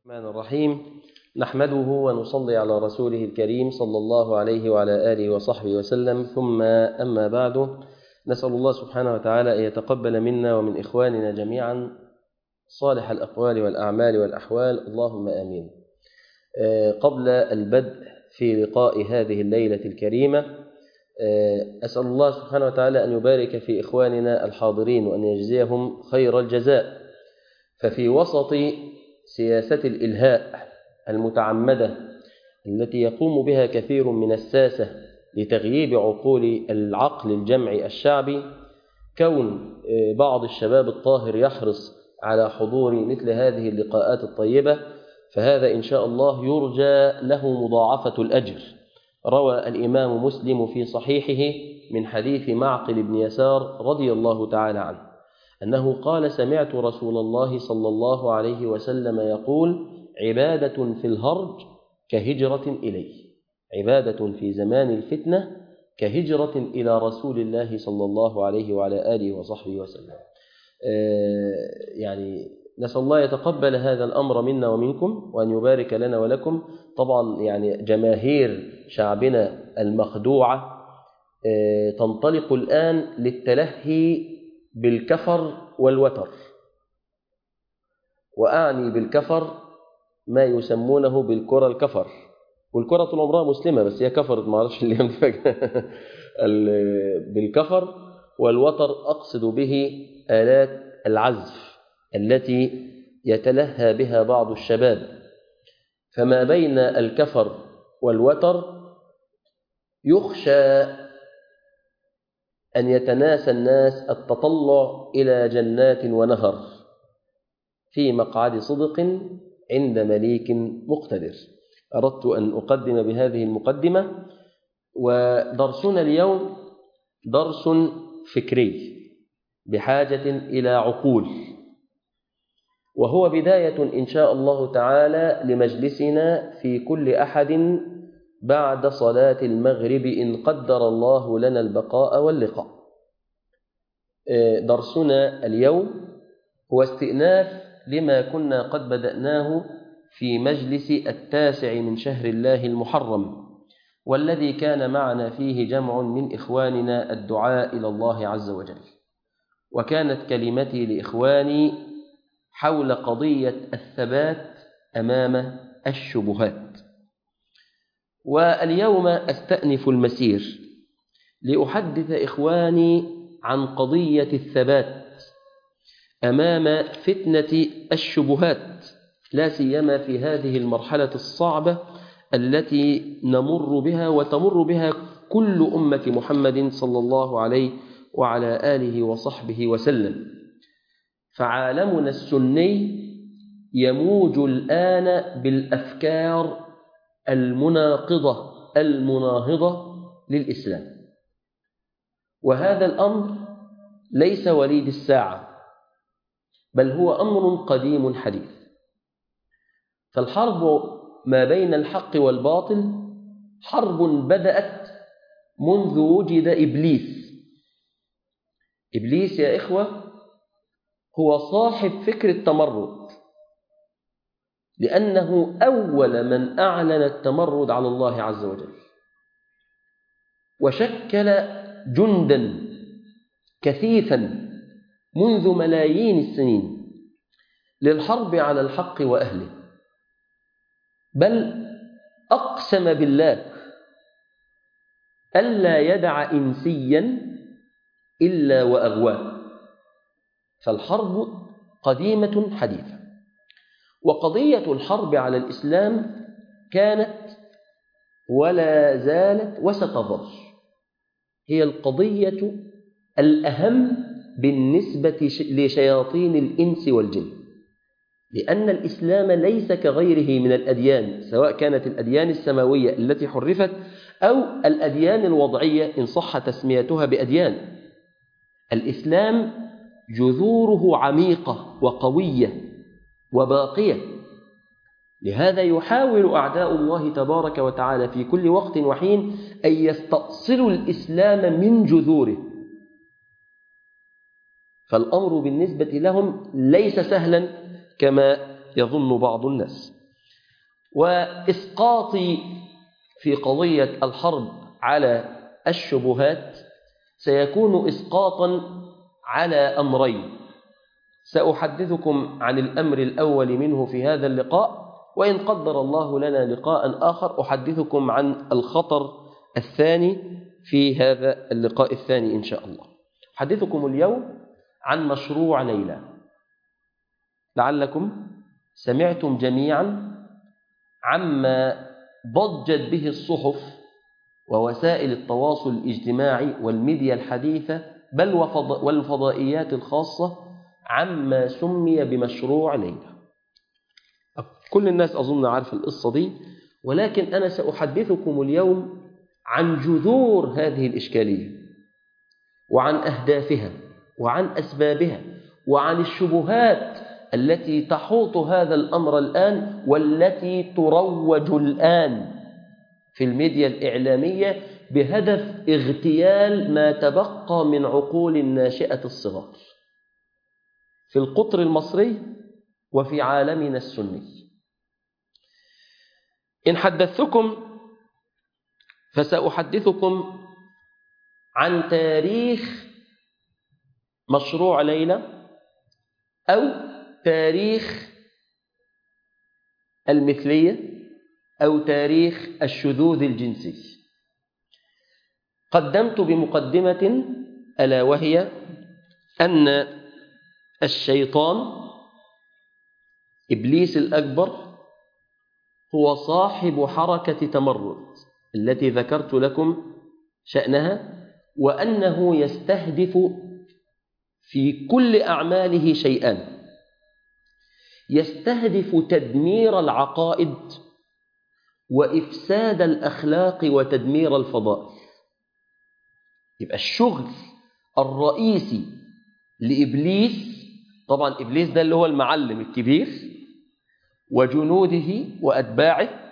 الرحمن الرحيم نحمده ونصلي على رسوله الكريم صلى الله عليه وعلى آله وصحبه وسلم ثم أما بعد نسأل الله سبحانه وتعالى أن يتقبل منا ومن إخواننا جميعا صالح الأقوال والأعمال والأحوال اللهم آمين قبل البدء في لقاء هذه الليلة الكريمة أسأل الله سبحانه وتعالى أن يبارك في إخواننا الحاضرين وأن يجزيهم خير الجزاء ففي وسط سياسة الإلهاء المتعمدة التي يقوم بها كثير من الساسة لتغييب عقول العقل الجمعي الشعبي كون بعض الشباب الطاهر يحرص على حضور مثل هذه اللقاءات الطيبة فهذا إن شاء الله يرجى له مضاعفة الأجر روى الإمام مسلم في صحيحه من حديث معقل بن يسار رضي الله تعالى عنه أنه قال سمعت رسول الله صلى الله عليه وسلم يقول عبادة في الهرج كهجرة إليه عبادة في زمان الفتنة كهجرة إلى رسول الله صلى الله عليه وعلى آله وصحبه وسلم يعني نسأل الله يتقبل هذا الأمر منا ومنكم وأن يبارك لنا ولكم طبعا يعني جماهير شعبنا المخدوعة تنطلق الآن للتلهي بالكفر والوتر وأعني بالكفر ما يسمونه بالكرة الكفر والكرة طول عمرها مسلمة بس هي كفرت ما اعرفش اللي فجأة بالكفر والوتر أقصد به آلات العزف التي يتلهى بها بعض الشباب فما بين الكفر والوتر يخشى أن يتناسى الناس التطلع إلى جنات ونهر في مقعد صدق عند مليك مقتدر أردت أن أقدم بهذه المقدمة ودرسنا اليوم درس فكري بحاجة إلى عقول وهو بداية إن شاء الله تعالى لمجلسنا في كل أحد بعد صلاة المغرب إن قدر الله لنا البقاء واللقاء درسنا اليوم هو استئناف لما كنا قد بدأناه في مجلس التاسع من شهر الله المحرم والذي كان معنا فيه جمع من إخواننا الدعاء إلى الله عز وجل وكانت كلمتي لإخواني حول قضية الثبات أمام الشبهات واليوم أستأنف المسير لأحدث إخواني عن قضية الثبات أمام فتنة الشبهات لا سيما في هذه المرحلة الصعبة التي نمر بها وتمر بها كل أمة محمد صلى الله عليه وعلى آله وصحبه وسلم فعالمنا السني يموج الآن بالأفكار المناقضة المناهضة للإسلام وهذا الأمر ليس وليد الساعة بل هو أمر قديم حديث فالحرب ما بين الحق والباطل حرب بدأت منذ وجد إبليس إبليس يا إخوة هو صاحب فكر التمرد لأنه أول من أعلن التمرد على الله عز وجل وشكل جندا كثيفا منذ ملايين السنين للحرب على الحق وأهله بل أقسم بالله ألا يدع إنسيا إلا وأغواه فالحرب قديمة حديثة وقضية الحرب على الإسلام كانت ولا زالت وستظل هي القضية الأهم بالنسبة لشياطين الإنس والجن لأن الإسلام ليس كغيره من الأديان سواء كانت الأديان السماوية التي حرفت أو الأديان الوضعية إن صح تسميتها بأديان الإسلام جذوره عميقة وقوية وباقية لهذا يحاول أعداء الله تبارك وتعالى في كل وقت وحين أن يستأصلوا الإسلام من جذوره فالأمر بالنسبة لهم ليس سهلا كما يظن بعض الناس وإسقاطي في قضية الحرب على الشبهات سيكون إسقاطا على أمرين سأحدثكم عن الأمر الأول منه في هذا اللقاء وإن قدر الله لنا لقاء آخر أحدثكم عن الخطر الثاني في هذا اللقاء الثاني إن شاء الله أحدثكم اليوم عن مشروع ليلى لعلكم سمعتم جميعا عما ضجت به الصحف ووسائل التواصل الاجتماعي والميديا الحديثة بل والفضائيات الخاصة عما سمي بمشروع ليلى كل الناس أظن عارف القصة دي ولكن أنا سأحدثكم اليوم عن جذور هذه الإشكالية وعن أهدافها وعن أسبابها وعن الشبهات التي تحوط هذا الأمر الآن والتي تروج الآن في الميديا الإعلامية بهدف اغتيال ما تبقى من عقول الناشئة الصغار في القطر المصري وفي عالمنا السني إن حدثتكم فسأحدثكم عن تاريخ مشروع ليلى أو تاريخ المثلية أو تاريخ الشذوذ الجنسي قدمت بمقدمة ألا وهي أن الشيطان إبليس الأكبر هو صاحب حركة تمرد التي ذكرت لكم شأنها وأنه يستهدف في كل أعماله شيئان يستهدف تدمير العقائد وإفساد الأخلاق وتدمير الفضائل يبقى الشغل الرئيسي لإبليس طبعا إبليس ده اللي هو المعلم الكبير وجنوده وأتباعه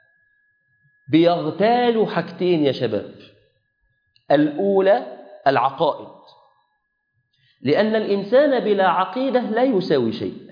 بيغتالوا حاجتين يا شباب الأولى العقائد لأن الإنسان بلا عقيدة لا يساوي شيء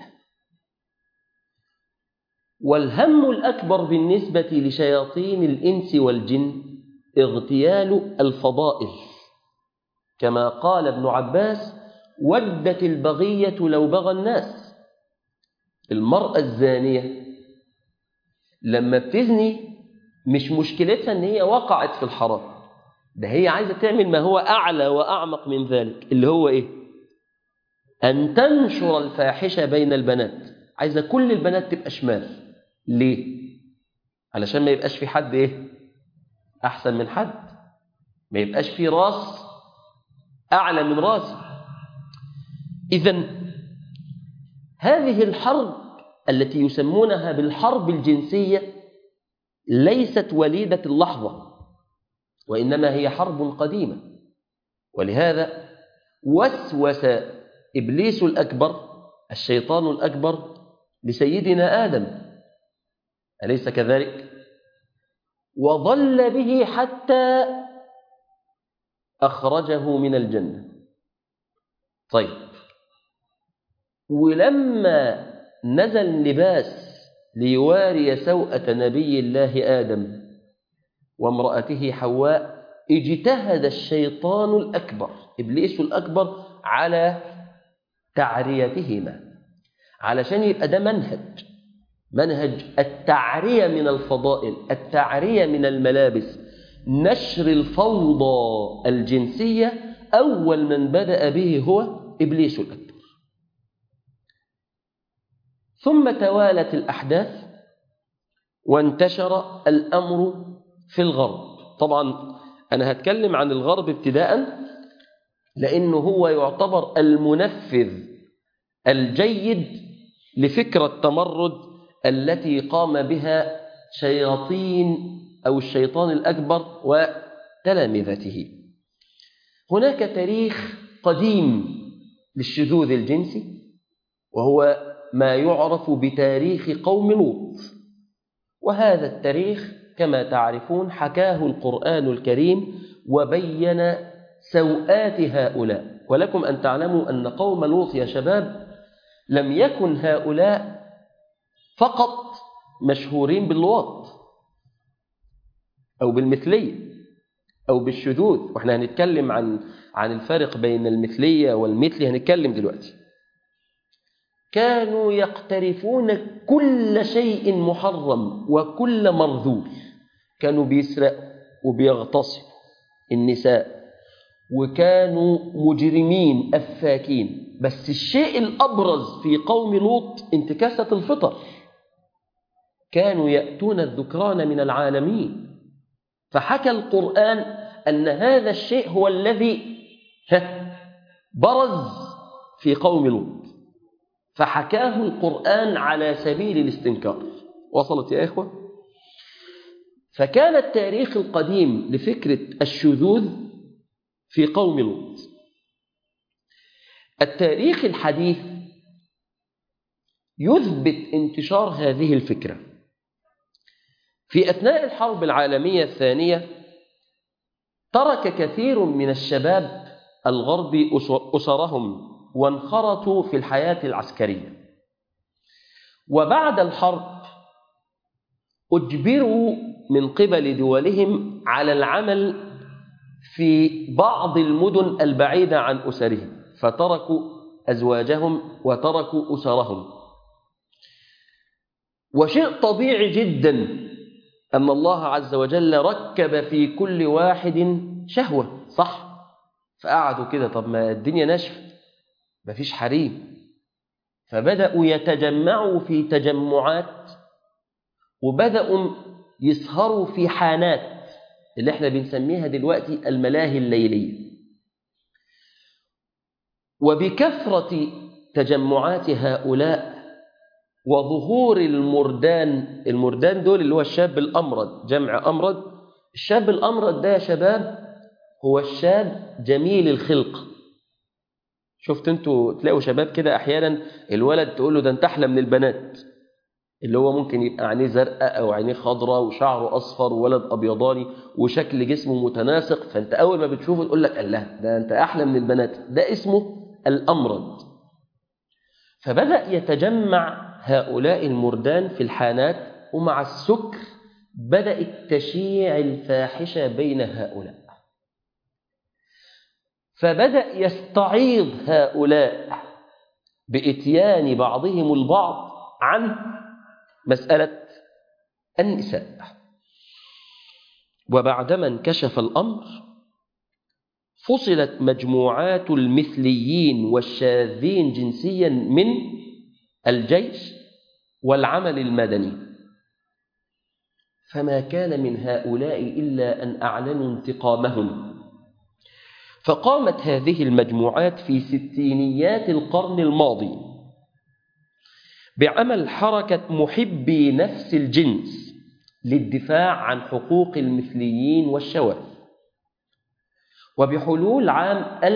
والهم الأكبر بالنسبة لشياطين الإنس والجن اغتيال الفضائل كما قال ابن عباس ودت البغية لو بغى الناس المرأة الزانية لما بتزني مش مشكلتها ان هي وقعت في الحرام ده هي عايزة تعمل ما هو أعلى وأعمق من ذلك اللي هو إيه أن تنشر الفاحشة بين البنات عايزة كل البنات تبقى شمال ليه علشان ما يبقاش في حد إيه أحسن من حد ما يبقاش في راس أعلى من راس إذا هذه الحرب التي يسمونها بالحرب الجنسية ليست وليدة اللحظة وإنما هي حرب قديمة ولهذا وسوس إبليس الأكبر الشيطان الأكبر لسيدنا آدم أليس كذلك؟ وظل به حتى أخرجه من الجنة طيب ولما نزل اللباس ليواري سوءة نبي الله آدم وامرأته حواء اجتهد الشيطان الأكبر إبليس الأكبر على تعريتهما علشان يبقى ده منهج منهج التعرية من الفضائل التعرية من الملابس نشر الفوضى الجنسية أول من بدأ به هو إبليس الأكبر ثم توالت الأحداث وانتشر الأمر في الغرب طبعا أنا هتكلم عن الغرب ابتداء لأنه هو يعتبر المنفذ الجيد لفكرة التمرد التي قام بها شياطين أو الشيطان الأكبر وتلامذته هناك تاريخ قديم للشذوذ الجنسي وهو ما يعرف بتاريخ قوم لوط وهذا التاريخ كما تعرفون حكاه القرآن الكريم وبين سوءات هؤلاء ولكم أن تعلموا أن قوم لوط يا شباب لم يكن هؤلاء فقط مشهورين باللواط أو بالمثلية أو بالشذوذ وإحنا هنتكلم عن عن الفرق بين المثلية والمثلي هنتكلم دلوقتي كانوا يقترفون كل شيء محرم وكل مرذول كانوا بيسرقوا وبيغتصبوا النساء وكانوا مجرمين أفاكين بس الشيء الأبرز في قوم لوط انتكاسة الفطر كانوا يأتون الذكران من العالمين فحكى القرآن أن هذا الشيء هو الذي برز في قوم لوط فحكاه القرآن على سبيل الاستنكار وصلت يا إخوة فكان التاريخ القديم لفكرة الشذوذ في قوم لوط التاريخ الحديث يثبت انتشار هذه الفكرة في أثناء الحرب العالمية الثانية ترك كثير من الشباب الغربي أسرهم وانخرطوا في الحياة العسكرية وبعد الحرب أجبروا من قبل دولهم على العمل في بعض المدن البعيدة عن أسرهم فتركوا أزواجهم وتركوا أسرهم وشيء طبيعي جدا أن الله عز وجل ركب في كل واحد شهوة صح فقعدوا كده طب ما الدنيا ناشفة مفيش حريم فبدأوا يتجمعوا في تجمعات وبدأوا يسهروا في حانات اللي احنا بنسميها دلوقتي الملاهي الليلية وبكثرة تجمعات هؤلاء وظهور المردان المردان دول اللي هو الشاب الأمرد جمع أمرد الشاب الأمرد ده يا شباب هو الشاب جميل الخلق شفت انتوا تلاقوا شباب كده احيانا الولد تقول له ده انت احلى من البنات اللي هو ممكن يبقى عينيه زرقاء او عينيه خضراء وشعره اصفر وولد ابيضاني وشكل جسمه متناسق فانت اول ما بتشوفه تقول لك الله ده انت احلى من البنات ده اسمه الامرد فبدا يتجمع هؤلاء المردان في الحانات ومع السكر بدات تشيع الفاحشه بين هؤلاء فبدا يستعيض هؤلاء باتيان بعضهم البعض عن مسألة النساء وبعدما انكشف الأمر فصلت مجموعات المثليين والشاذين جنسيا من الجيش والعمل المدني فما كان من هؤلاء إلا أن أعلنوا انتقامهم فقامت هذه المجموعات في ستينيات القرن الماضي بعمل حركة محبي نفس الجنس للدفاع عن حقوق المثليين والشواذ وبحلول عام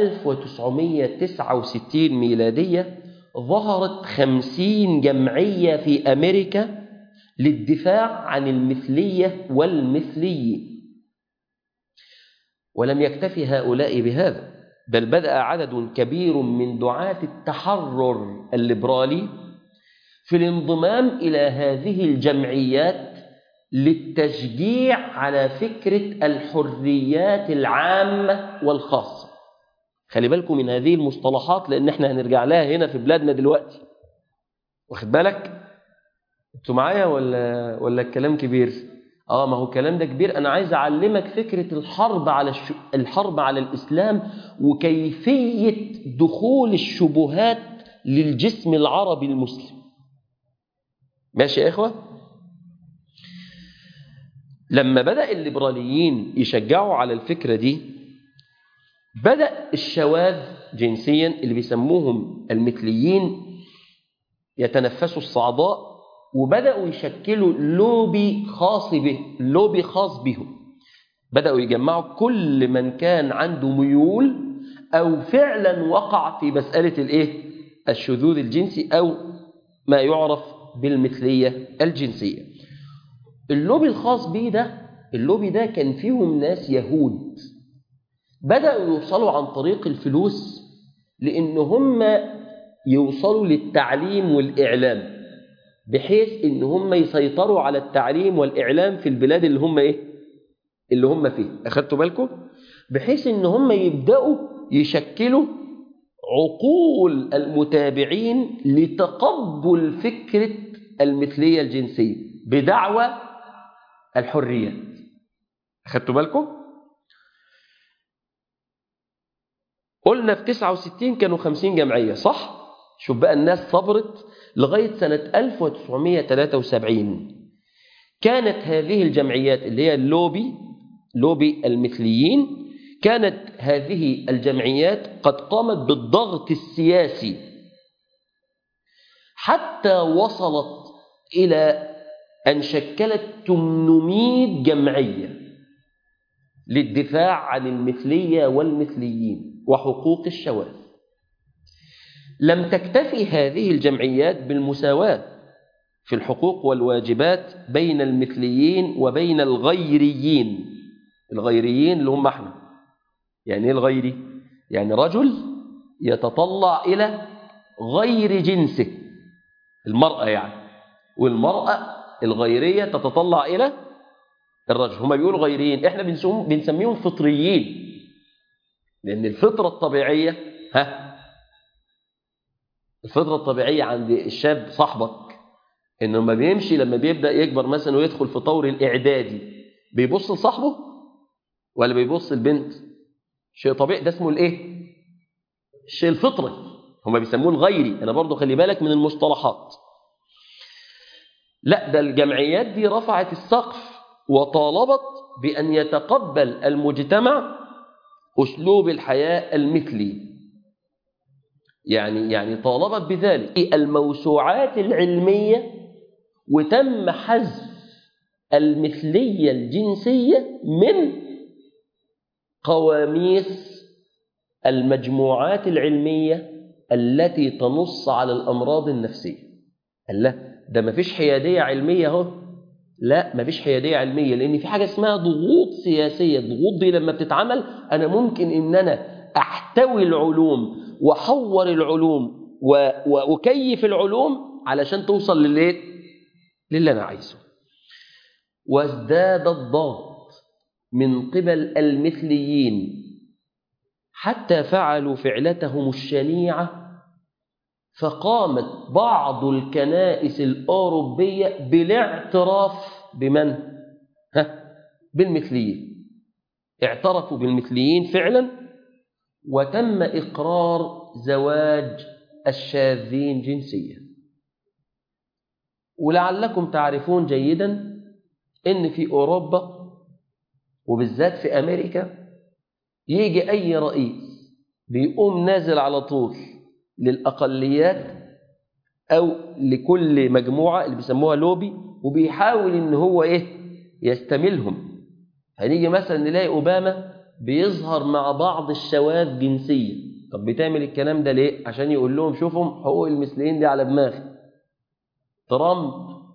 1969 ميلادية ظهرت خمسين جمعية في أمريكا للدفاع عن المثلية والمثليين ولم يكتفي هؤلاء بهذا بل بدأ عدد كبير من دعاة التحرر الليبرالي في الانضمام إلى هذه الجمعيات للتشجيع على فكرة الحريات العامة والخاصة خلي بالكم من هذه المصطلحات لأن احنا هنرجع لها هنا في بلادنا دلوقتي واخد بالك انتوا معايا ولا ولا الكلام كبير اه ما هو الكلام ده كبير انا عايز اعلمك فكره الحرب على الش... الحرب على الاسلام وكيفيه دخول الشبهات للجسم العربي المسلم ماشي يا إخوة لما بدأ الليبراليين يشجعوا على الفكرة دي بدأ الشواذ جنسيا اللي بيسموهم المثليين يتنفسوا الصعداء وبدأوا يشكلوا لوبي خاص به لوبي خاص بهم بدأوا يجمعوا كل من كان عنده ميول أو فعلا وقع في مسألة الإيه؟ الشذوذ الجنسي أو ما يعرف بالمثلية الجنسية اللوبي الخاص بيه ده اللوبي ده كان فيهم ناس يهود بدأوا يوصلوا عن طريق الفلوس لأن هم يوصلوا للتعليم والإعلام بحيث ان هم يسيطروا على التعليم والاعلام في البلاد اللي هم ايه اللي هم فيه اخدتوا بالكم بحيث ان هم يبداوا يشكلوا عقول المتابعين لتقبل فكره المثليه الجنسيه بدعوى الحريات اخدتوا بالكم قلنا في 69 كانوا 50 جمعيه صح شوف بقى الناس صبرت لغايه سنه 1973 كانت هذه الجمعيات اللي هي اللوبي لوبي المثليين كانت هذه الجمعيات قد قامت بالضغط السياسي حتى وصلت إلى أن شكلت 800 جمعية للدفاع عن المثلية والمثليين وحقوق الشواذ لم تكتفي هذه الجمعيات بالمساواة في الحقوق والواجبات بين المثليين وبين الغيريين الغيريين اللي هم احنا يعني ايه الغيري يعني رجل يتطلع الى غير جنسه المرأة يعني والمرأة الغيرية تتطلع الى الرجل هما بيقولوا غيريين احنا بنسميهم بنسميهم فطريين لان الفطرة الطبيعية ها الفطرة الطبيعية عند الشاب صاحبك انه لما بيمشي لما بيبدأ يكبر مثلا ويدخل في طور الاعدادي بيبص لصاحبه ولا بيبص البنت شيء طبيعي ده اسمه الايه الشيء الفطري هما بيسموه الغيري انا برضو خلي بالك من المصطلحات لا ده الجمعيات دي رفعت السقف وطالبت بأن يتقبل المجتمع أسلوب الحياة المثلي يعني يعني طالبت بذلك الموسوعات العلمية وتم حذف المثلية الجنسية من قواميس المجموعات العلمية التي تنص على الأمراض النفسية الله ده مفيش حيادية علمية اهو لا مفيش حيادية علمية لأن في حاجة اسمها ضغوط سياسية الضغوط دي لما بتتعمل أنا ممكن إن أنا أحتوي العلوم وحور العلوم وأكيف العلوم علشان توصل للي للي أنا عايزه وازداد الضغط من قبل المثليين حتى فعلوا فعلتهم الشنيعة فقامت بعض الكنائس الأوروبية بالاعتراف بمن؟ ها؟ بالمثليين اعترفوا بالمثليين فعلا وتم إقرار زواج الشاذين جنسيا ولعلكم تعرفون جيدا ان في اوروبا وبالذات في امريكا يجي اي رئيس بيقوم نازل على طول للاقليات او لكل مجموعه اللي بيسموها لوبي وبيحاول ان هو ايه يستملهم هنيجي مثلا نلاقي اوباما بيظهر مع بعض الشواذ جنسيا طب بتعمل الكلام ده ليه عشان يقول لهم شوفوا حقوق المثليين دي على دماغي ترامب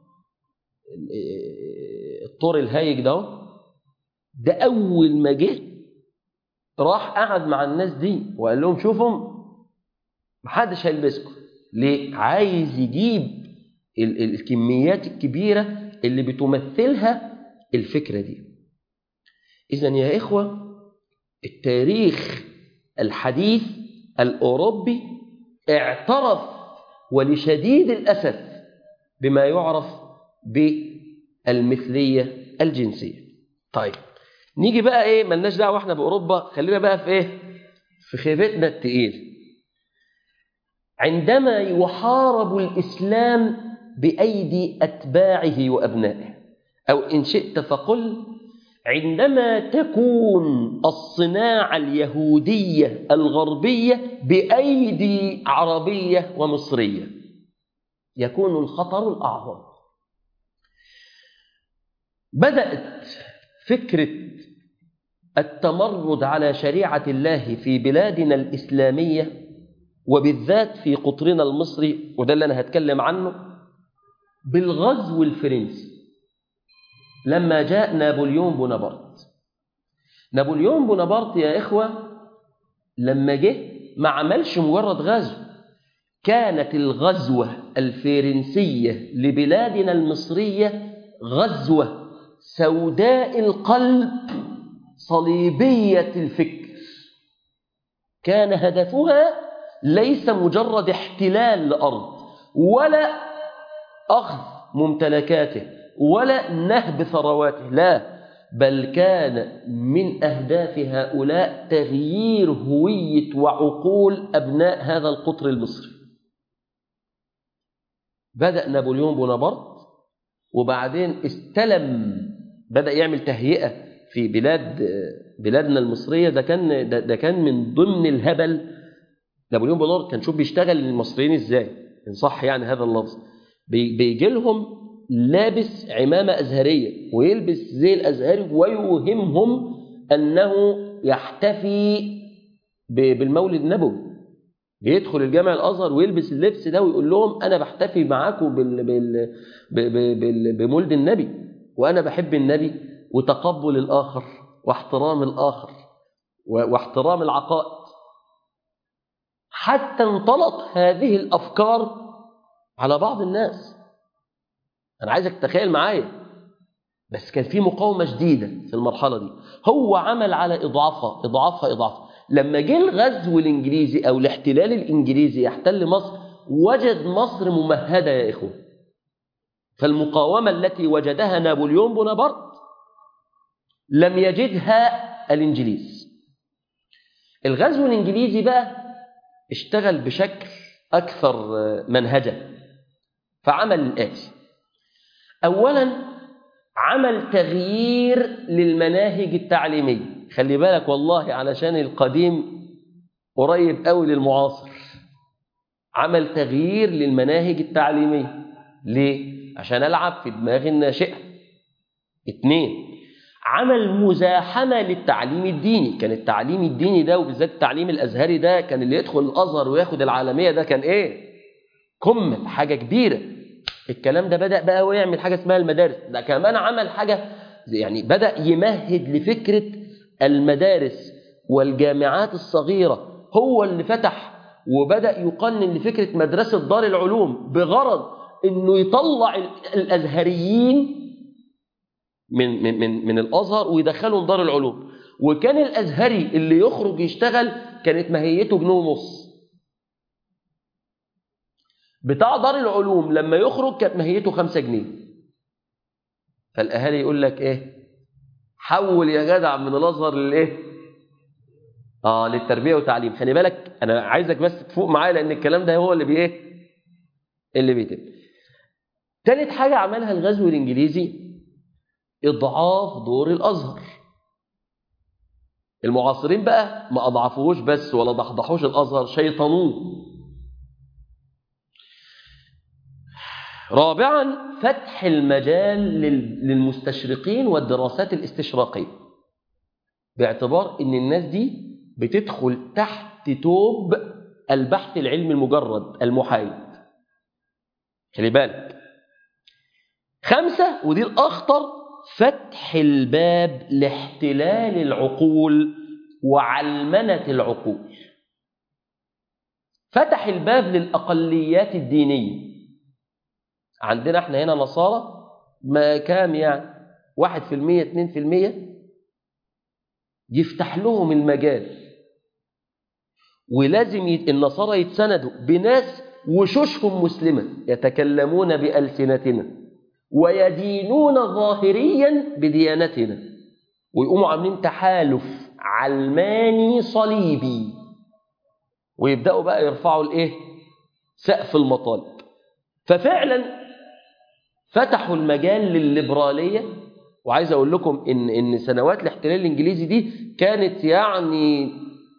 الطور الهايج ده ده اول ما جه راح قعد مع الناس دي وقال لهم شوفوا محدش هيلبسكم ليه عايز يجيب ال- ال- الكميات الكبيره اللي بتمثلها الفكره دي اذا يا اخوه التاريخ الحديث الاوروبي اعترف ولشديد الاسف بما يعرف بالمثليه الجنسيه طيب نيجي بقى ايه ملناش دعوه احنا باوروبا خلينا بقى في ايه في خيبتنا التقيل عندما يحارب الاسلام بايدي اتباعه وابنائه او ان شئت فقل عندما تكون الصناعه اليهوديه الغربيه بايدي عربيه ومصريه يكون الخطر الاعظم بدات فكره التمرد على شريعه الله في بلادنا الاسلاميه وبالذات في قطرنا المصري وده اللي انا هتكلم عنه بالغزو الفرنسي لما جاء نابليون بونابرت نابليون بونابرت يا إخوة لما جه ما عملش مجرد غزو كانت الغزوة الفرنسية لبلادنا المصرية غزوة سوداء القلب صليبية الفكر كان هدفها ليس مجرد احتلال لأرض ولا أخذ ممتلكاته ولا نهب ثرواته لا بل كان من أهداف هؤلاء تغيير هوية وعقول أبناء هذا القطر المصري بدأ نابليون بونابرت وبعدين استلم بدأ يعمل تهيئة في بلاد بلادنا المصرية ده كان ده, ده كان من ضمن الهبل نابليون بونابرت كان شوف بيشتغل المصريين ازاي ان صح يعني هذا اللفظ بيجي لهم لابس عمامة أزهرية ويلبس زي الأزهري ويوهمهم أنه يحتفي بالمولد النبوي بيدخل الجامع الأزهر ويلبس اللبس ده ويقول لهم أنا بحتفي معاكم بال... بال... بال... بمولد النبي وأنا بحب النبي وتقبل الآخر واحترام الآخر واحترام العقائد حتى انطلق هذه الأفكار على بعض الناس أنا عايزك تتخيل معايا بس كان في مقاومة شديدة في المرحلة دي هو عمل على إضعافها إضعافها إضعافها لما جه الغزو الإنجليزي أو الاحتلال الإنجليزي يحتل مصر وجد مصر ممهدة يا إخوة فالمقاومة التي وجدها نابليون بونابرت لم يجدها الإنجليز الغزو الإنجليزي بقى اشتغل بشكل أكثر منهجا فعمل الآتي أولا عمل تغيير للمناهج التعليمية خلي بالك والله علشان القديم قريب قوي للمعاصر عمل تغيير للمناهج التعليمية ليه؟ عشان ألعب في دماغ الناشئة اثنين عمل مزاحمة للتعليم الديني كان التعليم الديني ده وبالذات التعليم الأزهري ده كان اللي يدخل الأزهر وياخد العالمية ده كان إيه؟ قمة حاجة كبيرة الكلام ده بدأ بقى ويعمل حاجة اسمها المدارس ده كمان عمل حاجة يعني بدأ يمهد لفكرة المدارس والجامعات الصغيرة هو اللي فتح وبدأ يقنن لفكرة مدرسة دار العلوم بغرض انه يطلع الازهريين من من من من الازهر ويدخلهم دار العلوم وكان الازهري اللي يخرج يشتغل كانت ماهيته جنيه ونص بتاع دار العلوم لما يخرج كانت ماهيته خمسة جنيه فالاهالي يقول لك ايه حول يا جدع من الازهر للايه اه للتربيه والتعليم خلي بالك انا عايزك بس تفوق معايا لان الكلام ده هو اللي بايه اللي بيتم ثالث حاجه عملها الغزو الانجليزي اضعاف دور الازهر المعاصرين بقى ما اضعفوش بس ولا ضحضحوش الازهر شيطنوه رابعا فتح المجال للمستشرقين والدراسات الاستشراقيه باعتبار ان الناس دي بتدخل تحت توب البحث العلمي المجرد المحايد خلي بالك خمسة ودي الأخطر فتح الباب لاحتلال العقول وعلمنة العقول فتح الباب للأقليات الدينية عندنا احنا هنا نصارى ما كام يعني واحد في المية اتنين في المية يفتح لهم المجال ولازم يت... النصارى يتسندوا بناس وشوشهم مسلمة يتكلمون بألسنتنا ويدينون ظاهريا بديانتنا ويقوموا عاملين تحالف علماني صليبي ويبدأوا بقى يرفعوا الايه سقف المطالب ففعلا فتحوا المجال للليبرالية وعايز اقول لكم ان ان سنوات الاحتلال الانجليزي دي كانت يعني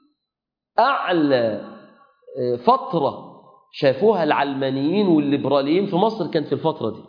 اعلى فترة شافوها العلمانيين والليبراليين في مصر كانت في الفترة دي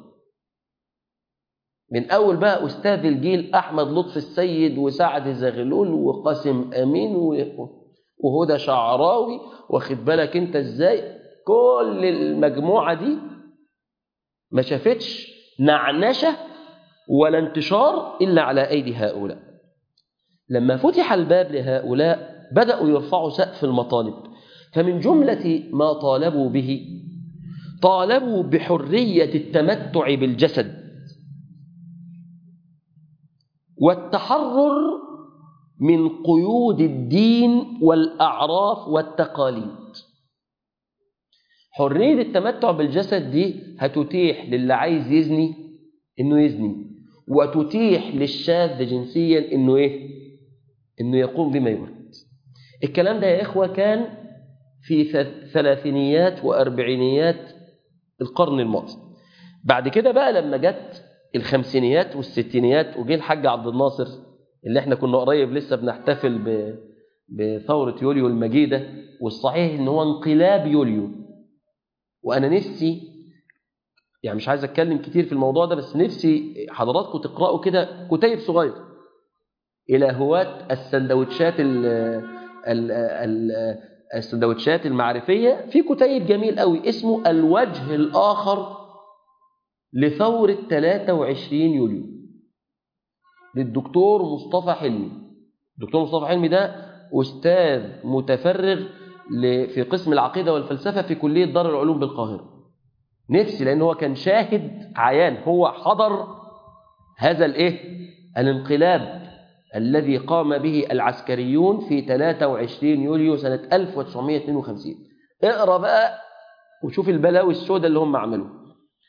من أول بقى أستاذ الجيل أحمد لطفي السيد وسعد زغلول وقاسم أمين وهدى شعراوي واخد بالك أنت إزاي كل المجموعة دي ما شافتش نعنشة ولا انتشار إلا على أيدي هؤلاء لما فتح الباب لهؤلاء بدأوا يرفعوا سقف المطالب فمن جملة ما طالبوا به طالبوا بحرية التمتع بالجسد والتحرر من قيود الدين والأعراف والتقاليد حرية التمتع بالجسد دي هتتيح للي عايز يزني انه يزني وتتيح للشاذ جنسيا انه ايه انه يقوم بما يريد الكلام ده يا اخوه كان في ثلاثينيات واربعينيات القرن الماضي بعد كده بقى لما جت الخمسينيات والستينيات وجه الحاج عبد الناصر اللي احنا كنا قريب لسه بنحتفل ب... بثورة يوليو المجيدة والصحيح ان هو انقلاب يوليو وانا نفسي يعني مش عايز اتكلم كتير في الموضوع ده بس نفسي حضراتكم تقرأوا كده كتيب صغير الى هواة السندوتشات ال ال ال السندوتشات المعرفية في كتيب جميل قوي اسمه الوجه الآخر لثورة 23 يوليو للدكتور مصطفى حلمي الدكتور مصطفى حلمي ده أستاذ متفرغ في قسم العقيدة والفلسفة في كلية دار العلوم بالقاهرة نفسي لأن هو كان شاهد عيان هو حضر هذا الايه الانقلاب الذي قام به العسكريون في 23 يوليو سنة 1952 اقرأ بقى وشوف البلاوي السوداء اللي هم عملوها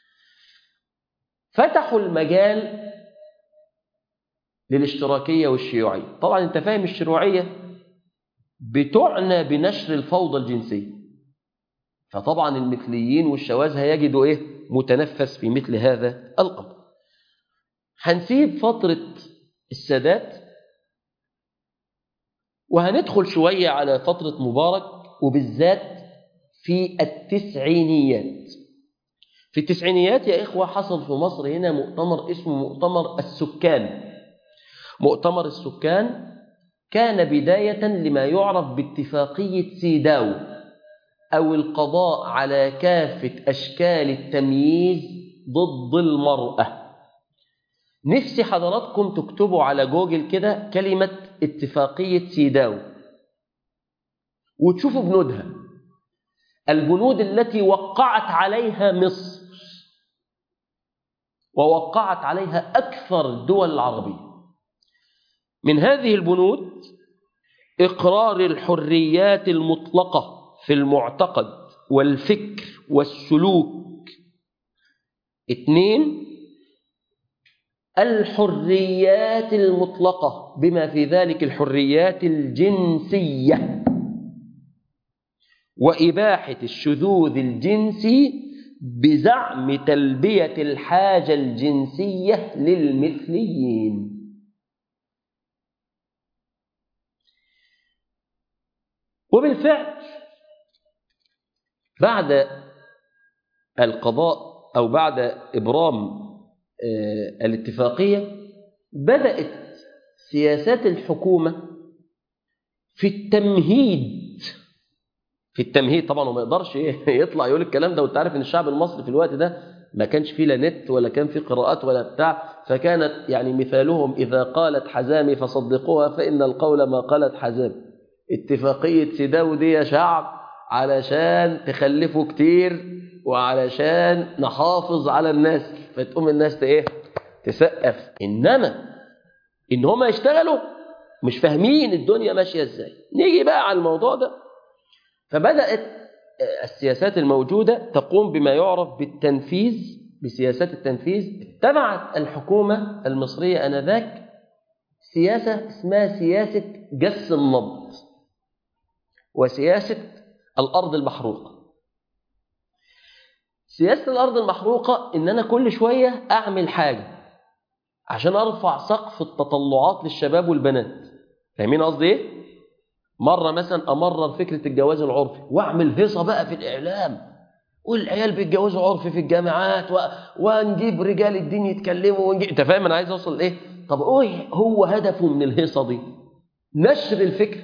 فتحوا المجال للاشتراكية والشيوعية طبعا انت فاهم الشيوعية بتعنى بنشر الفوضى الجنسية فطبعا المثليين والشواذ هيجدوا ايه متنفس في مثل هذا الأمر هنسيب فترة السادات وهندخل شوية على فترة مبارك وبالذات في التسعينيات في التسعينيات يا إخوة حصل في مصر هنا مؤتمر اسمه مؤتمر السكان مؤتمر السكان كان بداية لما يعرف باتفاقية سيداو أو القضاء على كافة أشكال التمييز ضد المرأة نفسي حضراتكم تكتبوا على جوجل كده كلمة اتفاقية سيداو وتشوفوا بنودها البنود التي وقعت عليها مصر ووقعت عليها أكثر الدول العربية من هذه البنود إقرار الحريات المطلقة في المعتقد والفكر والسلوك اثنين الحريات المطلقة بما في ذلك الحريات الجنسية وإباحة الشذوذ الجنسي بزعم تلبية الحاجة الجنسية للمثليين وبالفعل بعد القضاء أو بعد إبرام الاتفاقية بدأت سياسات الحكومة في التمهيد في التمهيد طبعا وما يقدرش يطلع يقول الكلام ده وانت عارف ان الشعب المصري في الوقت ده ما كانش فيه لا نت ولا كان فيه قراءات ولا بتاع فكانت يعني مثالهم إذا قالت حزامي فصدقوها فإن القول ما قالت حزامي اتفاقية سيداو دي يا شعب علشان تخلفوا كتير وعلشان نحافظ على الناس فتقوم الناس ايه تسقف انما ان هم يشتغلوا مش فاهمين الدنيا ماشيه ازاي نيجي بقى على الموضوع ده فبدات السياسات الموجوده تقوم بما يعرف بالتنفيذ بسياسات التنفيذ اتبعت الحكومه المصريه انذاك سياسه اسمها سياسه جس النبض وسياسه الارض المحروقه سياسة الأرض المحروقة إن أنا كل شوية أعمل حاجة عشان أرفع سقف التطلعات للشباب والبنات فاهمين قصدي إيه؟ مرة مثلا أمرر فكرة الجواز العرفي وأعمل هيصة بقى في الإعلام والعيال بيتجوزوا عرفي في الجامعات و... ونجيب رجال الدين يتكلموا ونجيب... أنت فاهم أنا عايز أوصل إيه؟ طب إيه هو هدفه من الهيصة دي؟ نشر الفكر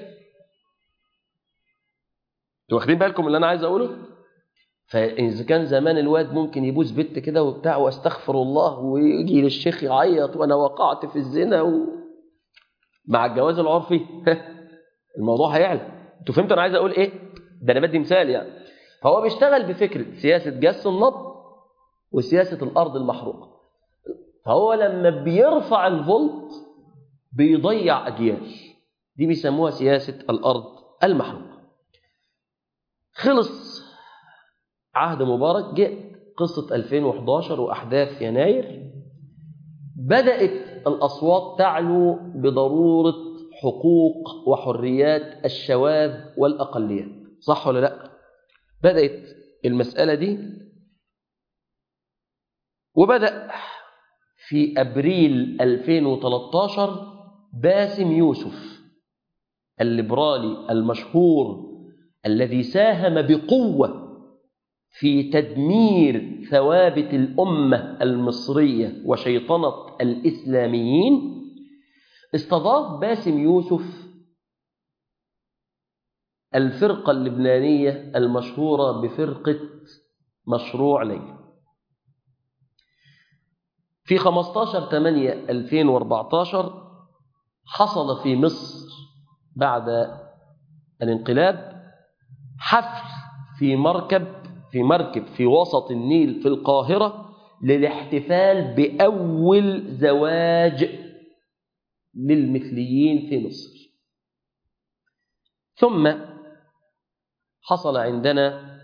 انتوا واخدين بالكم اللي أنا عايز أقوله؟ فإذا كان زمان الواد ممكن يبوس بنت كده وبتاع واستغفر الله ويجي للشيخ يعيط وانا وقعت في الزنا و... مع الجواز العرفي الموضوع هيعلى انتوا فهمتوا انا عايز اقول ايه ده أنا بدي مثال يعني فهو بيشتغل بفكرة سياسة جس النبض وسياسة الأرض المحروقة فهو لما بيرفع الفولت بيضيع أجيال دي بيسموها سياسة الأرض المحروقة خلص عهد مبارك جاء قصة 2011 وأحداث يناير بدأت الأصوات تعلو بضرورة حقوق وحريات الشواذ والأقليات صح ولا لا بدأت المسألة دي وبدأ في أبريل 2013 باسم يوسف الليبرالي المشهور الذي ساهم بقوة في تدمير ثوابت الأمة المصرية وشيطنة الإسلاميين استضاف باسم يوسف الفرقة اللبنانية المشهورة بفرقة مشروع ليلى في 15 8 2014 حصل في مصر بعد الانقلاب حفل في مركب في مركب في وسط النيل في القاهرة للاحتفال بأول زواج للمثليين في مصر ثم حصل عندنا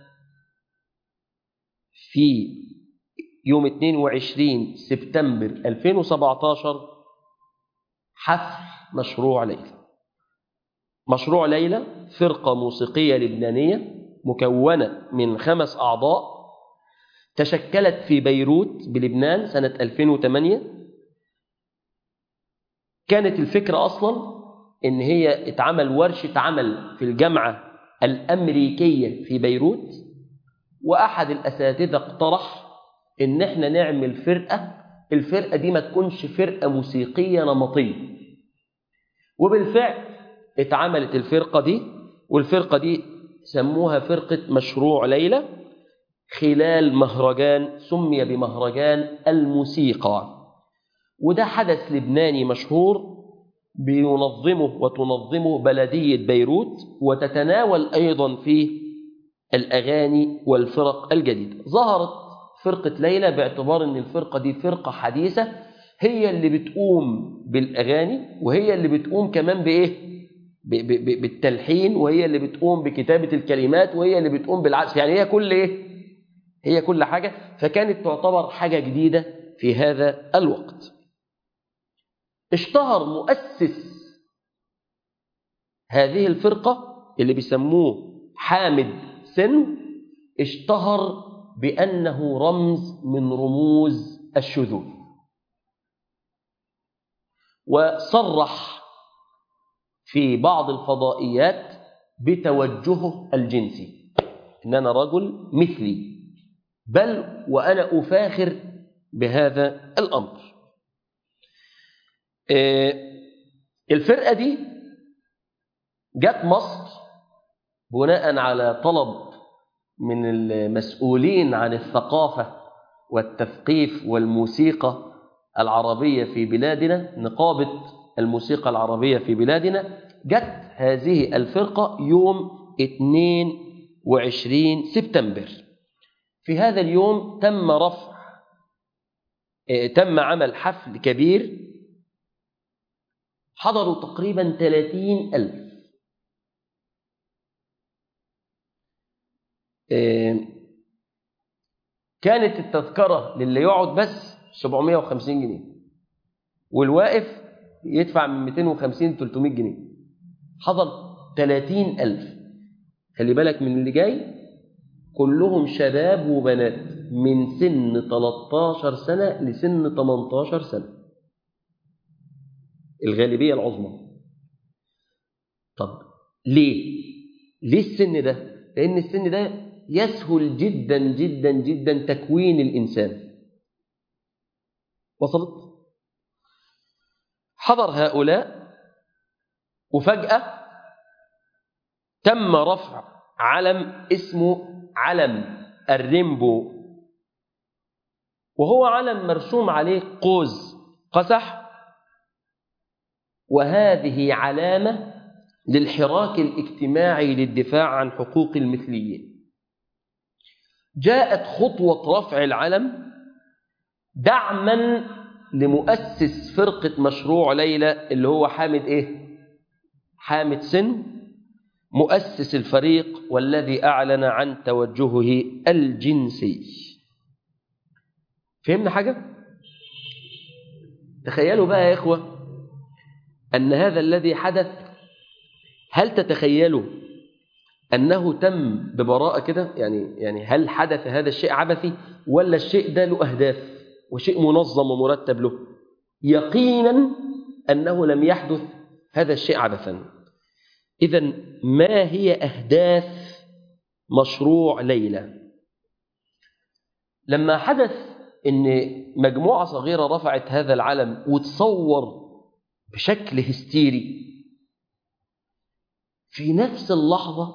في يوم 22 سبتمبر 2017 حفل مشروع ليلى مشروع ليلى فرقة موسيقية لبنانية مكونة من خمس أعضاء تشكلت في بيروت بلبنان سنة 2008 كانت الفكرة أصلا إن هي اتعمل ورشة عمل في الجامعة الأمريكية في بيروت وأحد الأساتذة اقترح إن احنا نعمل فرقة الفرقة دي ما تكونش فرقة موسيقية نمطية وبالفعل اتعملت الفرقة دي والفرقة دي سموها فرقة مشروع ليلى خلال مهرجان سمي بمهرجان الموسيقى وده حدث لبناني مشهور بينظمه وتنظمه بلدية بيروت وتتناول أيضا في الأغاني والفرق الجديدة ظهرت فرقة ليلى باعتبار أن الفرقة دي فرقة حديثة هي اللي بتقوم بالأغاني وهي اللي بتقوم كمان بإيه؟ بالتلحين وهي اللي بتقوم بكتابة الكلمات وهي اللي بتقوم بالعزف يعني هي كل إيه؟ هي كل حاجة فكانت تعتبر حاجة جديدة في هذا الوقت اشتهر مؤسس هذه الفرقة اللي بيسموه حامد سن اشتهر بأنه رمز من رموز الشذوذ وصرح في بعض الفضائيات بتوجهه الجنسي إن أنا رجل مثلي بل وأنا أفاخر بهذا الأمر الفرقة دي جت مصر بناء على طلب من المسؤولين عن الثقافة والتثقيف والموسيقى العربية في بلادنا نقابة الموسيقى العربية في بلادنا جت هذه الفرقة يوم 22 سبتمبر في هذا اليوم تم رفع تم عمل حفل كبير حضروا تقريبا 30 ألف كانت التذكرة للي يقعد بس 750 جنيه والواقف يدفع من 250 300 جنيه حضر 30 ألف خلي بالك من اللي جاي كلهم شباب وبنات من سن 13 سنة لسن 18 سنة الغالبية العظمى طب ليه؟ ليه السن ده؟ لأن السن ده يسهل جدا جدا جدا تكوين الإنسان وصلت؟ حضر هؤلاء وفجأة تم رفع علم اسمه علم الريمبو وهو علم مرسوم عليه قوس قزح وهذه علامة للحراك الاجتماعي للدفاع عن حقوق المثليين جاءت خطوة رفع العلم دعما لمؤسس فرقة مشروع ليلى اللي هو حامد ايه حامد سن مؤسس الفريق والذي أعلن عن توجهه الجنسي فهمنا حاجة؟ تخيلوا بقى يا إخوة أن هذا الذي حدث هل تتخيلوا أنه تم ببراءة كده يعني يعني هل حدث هذا الشيء عبثي ولا الشيء ده له أهداف وشيء منظم ومرتب له يقينا أنه لم يحدث هذا الشيء عبثا إذا ما هي أهداف مشروع ليلى لما حدث أن مجموعة صغيرة رفعت هذا العلم وتصور بشكل هستيري في نفس اللحظة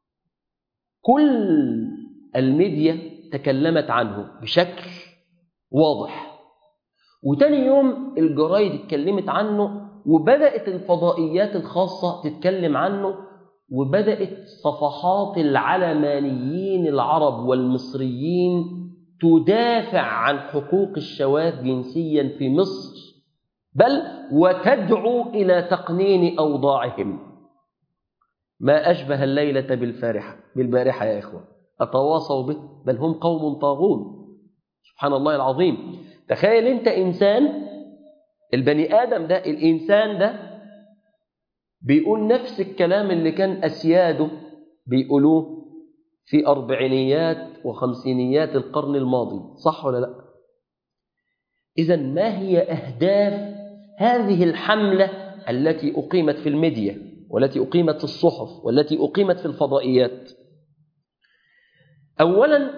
كل الميديا تكلمت عنه بشكل واضح وتاني يوم الجرايد اتكلمت عنه وبدأت الفضائيات الخاصة تتكلم عنه وبدأت صفحات العلمانيين العرب والمصريين تدافع عن حقوق الشواذ جنسيا في مصر بل وتدعو إلى تقنين أوضاعهم ما أشبه الليلة بالفارحة بالبارحة يا إخوة أتواصوا به بل هم قوم طاغون سبحان الله العظيم تخيل أنت إنسان البني آدم ده الإنسان ده بيقول نفس الكلام اللي كان أسياده بيقولوه في أربعينيات وخمسينيات القرن الماضي صح ولا لا إذا ما هي أهداف هذه الحملة التي أقيمت في الميديا والتي أقيمت في الصحف والتي أقيمت في الفضائيات أولا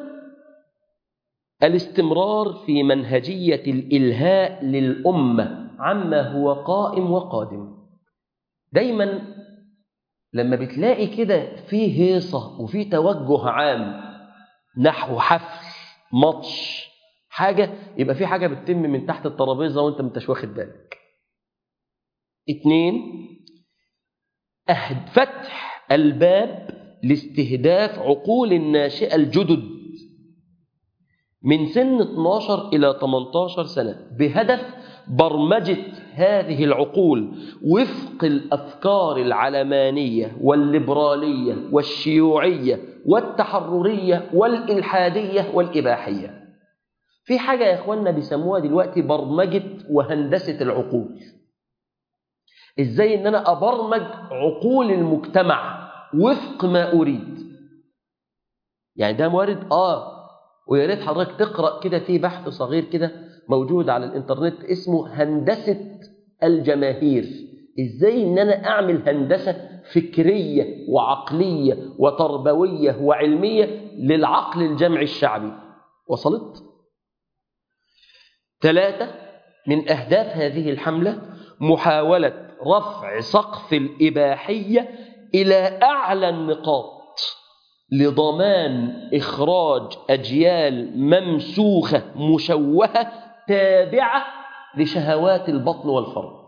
الاستمرار في منهجية الإلهاء للأمة عما هو قائم وقادم دايما لما بتلاقي كده في هيصة وفي توجه عام نحو حفل ماتش حاجة يبقى في حاجة بتتم من تحت الترابيزة وانت مش واخد بالك اتنين أهد فتح الباب لاستهداف عقول الناشئة الجدد من سن 12 إلى 18 سنة بهدف برمجة هذه العقول وفق الأفكار العلمانية والليبرالية والشيوعية والتحررية والإلحادية والإباحية في حاجة يا إخواننا بيسموها دلوقتي برمجة وهندسة العقول إزاي إن أنا أبرمج عقول المجتمع وفق ما أريد يعني ده موارد آه ويا ريت حضرتك تقرأ كده في بحث صغير كده موجود على الإنترنت اسمه هندسة الجماهير إزاي إن أنا أعمل هندسة فكرية وعقلية وتربوية وعلمية للعقل الجمعي الشعبي وصلت؟ ثلاثة من أهداف هذه الحملة محاولة رفع سقف الإباحية إلى أعلى النقاط لضمان إخراج أجيال ممسوخة مشوهة تابعة لشهوات البطن والفرج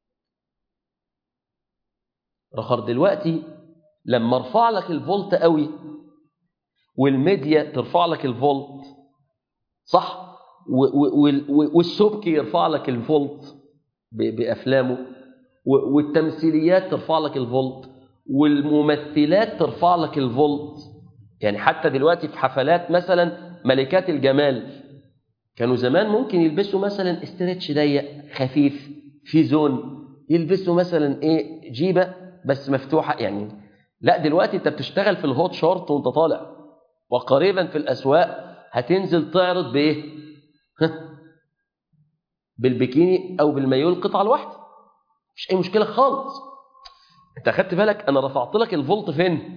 رخر دلوقتي لما ارفع لك الفولت قوي والميديا ترفع لك الفولت صح والسبكي يرفع لك الفولت بأفلامه والتمثيليات ترفع لك الفولت والممثلات ترفع لك الفولت يعني حتى دلوقتي في حفلات مثلا ملكات الجمال كانوا زمان ممكن يلبسوا مثلا استرتش ضيق خفيف في زون يلبسوا مثلا ايه جيبه بس مفتوحه يعني لا دلوقتي انت بتشتغل في الهوت شورت وانت طالع وقريبا في الاسواق هتنزل تعرض بايه بالبكيني او بالمايو القطعه الواحده مش اي مشكله خالص انت اخدت بالك انا رفعت لك الفولت فين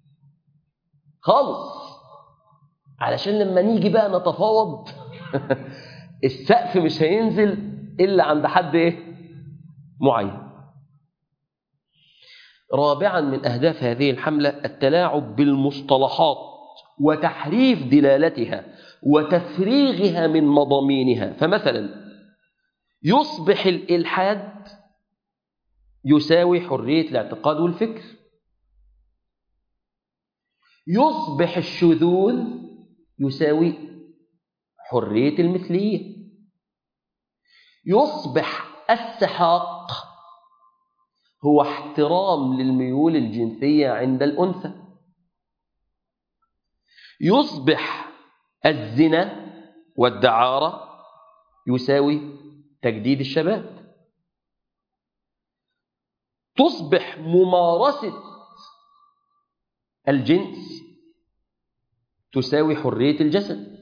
خالص علشان لما نيجي بقى نتفاوض السقف مش هينزل الا عند حد ايه معين رابعا من اهداف هذه الحمله التلاعب بالمصطلحات وتحريف دلالتها وتفريغها من مضامينها فمثلا يصبح الالحاد يساوي حرية الاعتقاد والفكر يصبح الشذوذ يساوي حرية المثلية يصبح السحاق هو احترام للميول الجنسية عند الأنثى يصبح الزنا والدعارة يساوي تجديد الشباب تصبح ممارسة الجنس تساوي حرية الجسد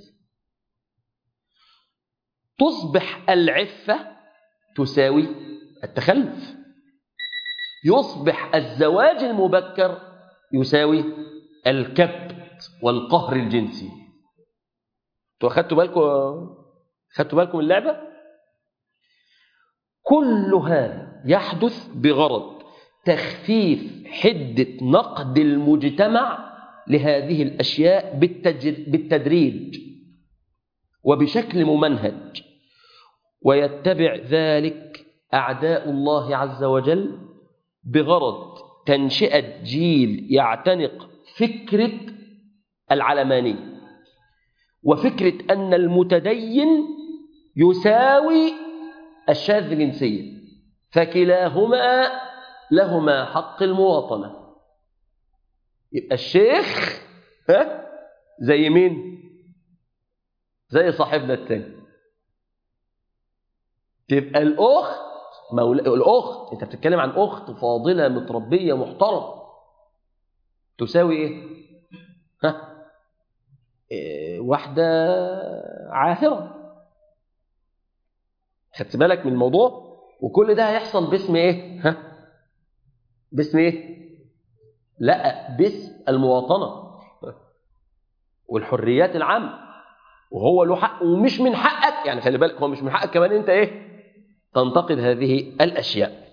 تصبح العفة تساوي التخلف يصبح الزواج المبكر يساوي الكبت والقهر الجنسي انتوا اخدتوا بالكم خدتوا بالكم اللعبة كل هذا يحدث بغرض تخفيف حدة نقد المجتمع لهذه الأشياء بالتدريج وبشكل ممنهج ويتبع ذلك أعداء الله عز وجل بغرض تنشئة جيل يعتنق فكرة العلمانية وفكرة أن المتدين يساوي الشاذ جنسيا فكلاهما لهما حق المواطنة يبقى الشيخ ها زي مين زي صاحبنا التاني تبقى الأخت مولا... الأخت أنت بتتكلم عن أخت فاضلة متربية محترمة تساوي إيه؟ ها؟ إيه واحدة عاهرة خدت بالك من الموضوع وكل ده هيحصل باسم إيه؟ ها؟ باسم إيه؟ لا باسم المواطنة والحريات العامة وهو له حق ومش من حقك يعني خلي بالك هو مش من حقك كمان انت ايه تنتقد هذه الاشياء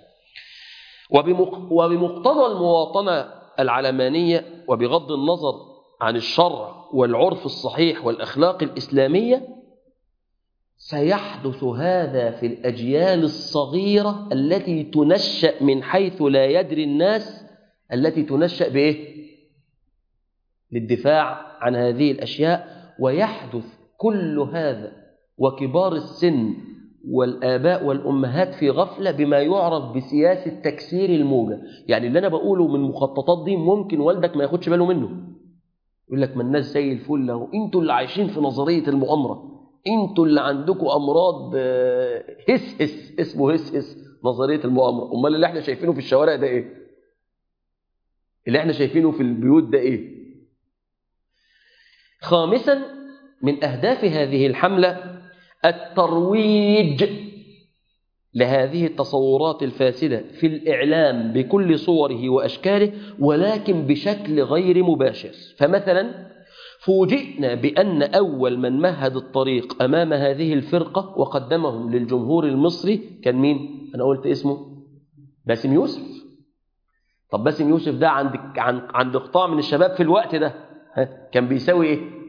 وبمقتضى المواطنه العلمانيه وبغض النظر عن الشرع والعرف الصحيح والاخلاق الاسلاميه سيحدث هذا في الاجيال الصغيره التي تنشا من حيث لا يدري الناس التي تنشا بايه للدفاع عن هذه الاشياء ويحدث كل هذا وكبار السن والآباء والأمهات في غفلة بما يعرف بسياسة تكسير الموجة يعني اللي أنا بقوله من المخططات دي ممكن والدك ما ياخدش باله منه يقول لك ما الناس زي الفل اهو انتوا اللي عايشين في نظرية المؤامرة انتوا اللي عندكم أمراض هس هس اسمه هس هس نظرية المؤامرة أمال اللي احنا شايفينه في الشوارع ده ايه اللي احنا شايفينه في البيوت ده ايه خامسا من أهداف هذه الحملة الترويج لهذه التصورات الفاسدة في الإعلام بكل صوره وأشكاله ولكن بشكل غير مباشر فمثلا فوجئنا بأن أول من مهد الطريق أمام هذه الفرقة وقدمهم للجمهور المصري كان مين؟ أنا قلت اسمه باسم يوسف طب باسم يوسف ده عند عند قطاع من الشباب في الوقت ده كان بيساوي ايه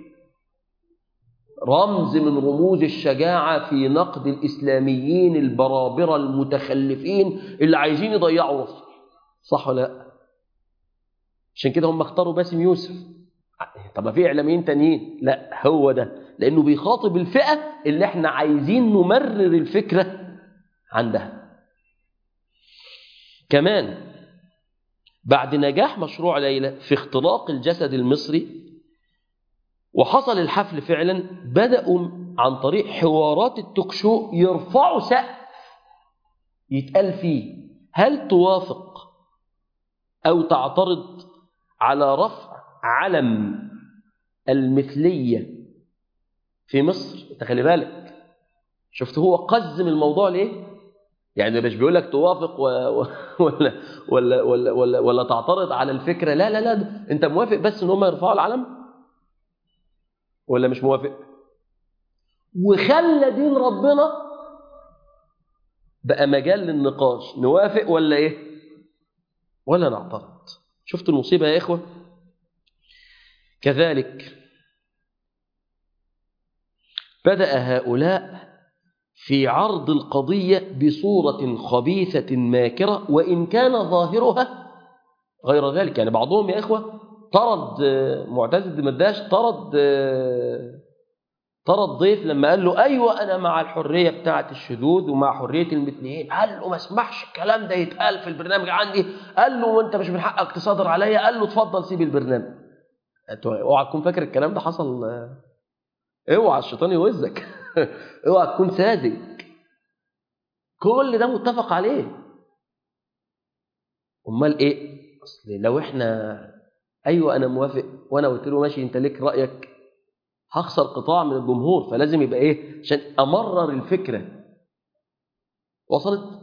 رمز من رموز الشجاعة في نقد الإسلاميين البرابرة المتخلفين اللي عايزين يضيعوا مصر صح ولا لا عشان كده هم اختاروا باسم يوسف طب في إعلاميين تانيين لا هو ده لأنه بيخاطب الفئة اللي احنا عايزين نمرر الفكرة عندها كمان بعد نجاح مشروع ليلى في اختلاق الجسد المصري وحصل الحفل فعلا بدأوا عن طريق حوارات التوكشو يرفعوا سقف يتقال فيه هل توافق أو تعترض على رفع علم المثلية في مصر انت خلي بالك شفت هو قزم الموضوع ليه يعني مش بيقول لك توافق و... و... ولا... ولا ولا ولا ولا تعترض على الفكره لا لا لا انت موافق بس ان هم يرفعوا العلم ولا مش موافق وخلى دين ربنا بقى مجال للنقاش نوافق ولا ايه ولا نعترض شفت المصيبه يا اخوه كذلك بدا هؤلاء في عرض القضية بصورة خبيثة ماكرة وإن كان ظاهرها غير ذلك يعني بعضهم يا إخوة طرد معتز الدمرداش طرد طرد ضيف لما قال له أيوة أنا مع الحرية بتاعة الشذوذ ومع حرية المثليين قال له ما اسمحش الكلام ده يتقال في البرنامج عندي قال له وانت مش من حقك تصادر عليا قال له اتفضل سيب البرنامج اوعى تكون فاكر الكلام ده حصل اوعى الشيطان يوزك اوعى تكون ساذج كل ده متفق عليه امال ايه اصل لو احنا ايوه انا موافق وانا قلت له ماشي انت ليك رايك هخسر قطاع من الجمهور فلازم يبقى ايه عشان امرر الفكره وصلت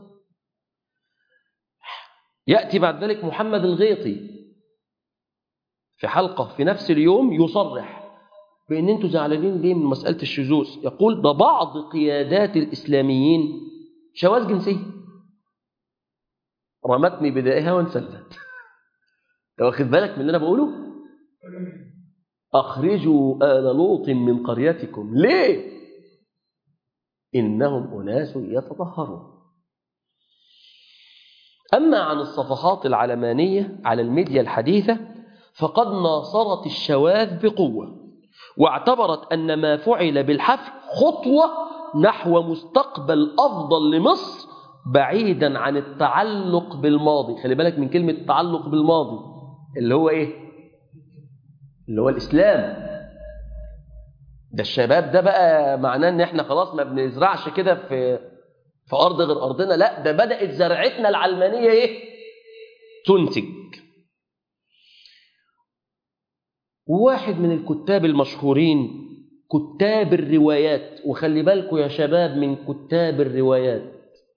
ياتي بعد ذلك محمد الغيطي في حلقه في نفس اليوم يصرح بان انتوا زعلانين ليه من مساله الشذوذ يقول ده بعض قيادات الاسلاميين شواذ جنسيه رمتني بدائها وانسلت انت واخد بالك من اللي انا بقوله اخرجوا ال لوط من قريتكم ليه انهم اناس يتطهرون اما عن الصفحات العلمانيه على الميديا الحديثه فقد ناصرت الشواذ بقوه واعتبرت ان ما فعل بالحفل خطوه نحو مستقبل افضل لمصر بعيدا عن التعلق بالماضي خلي بالك من كلمه التعلق بالماضي اللي هو ايه اللي هو الاسلام ده الشباب ده بقى معناه ان احنا خلاص ما بنزرعش كده في في ارض غير ارضنا لا ده بدات زرعتنا العلمانيه ايه تنتج واحد من الكتاب المشهورين كتاب الروايات وخلي بالكم يا شباب من كتاب الروايات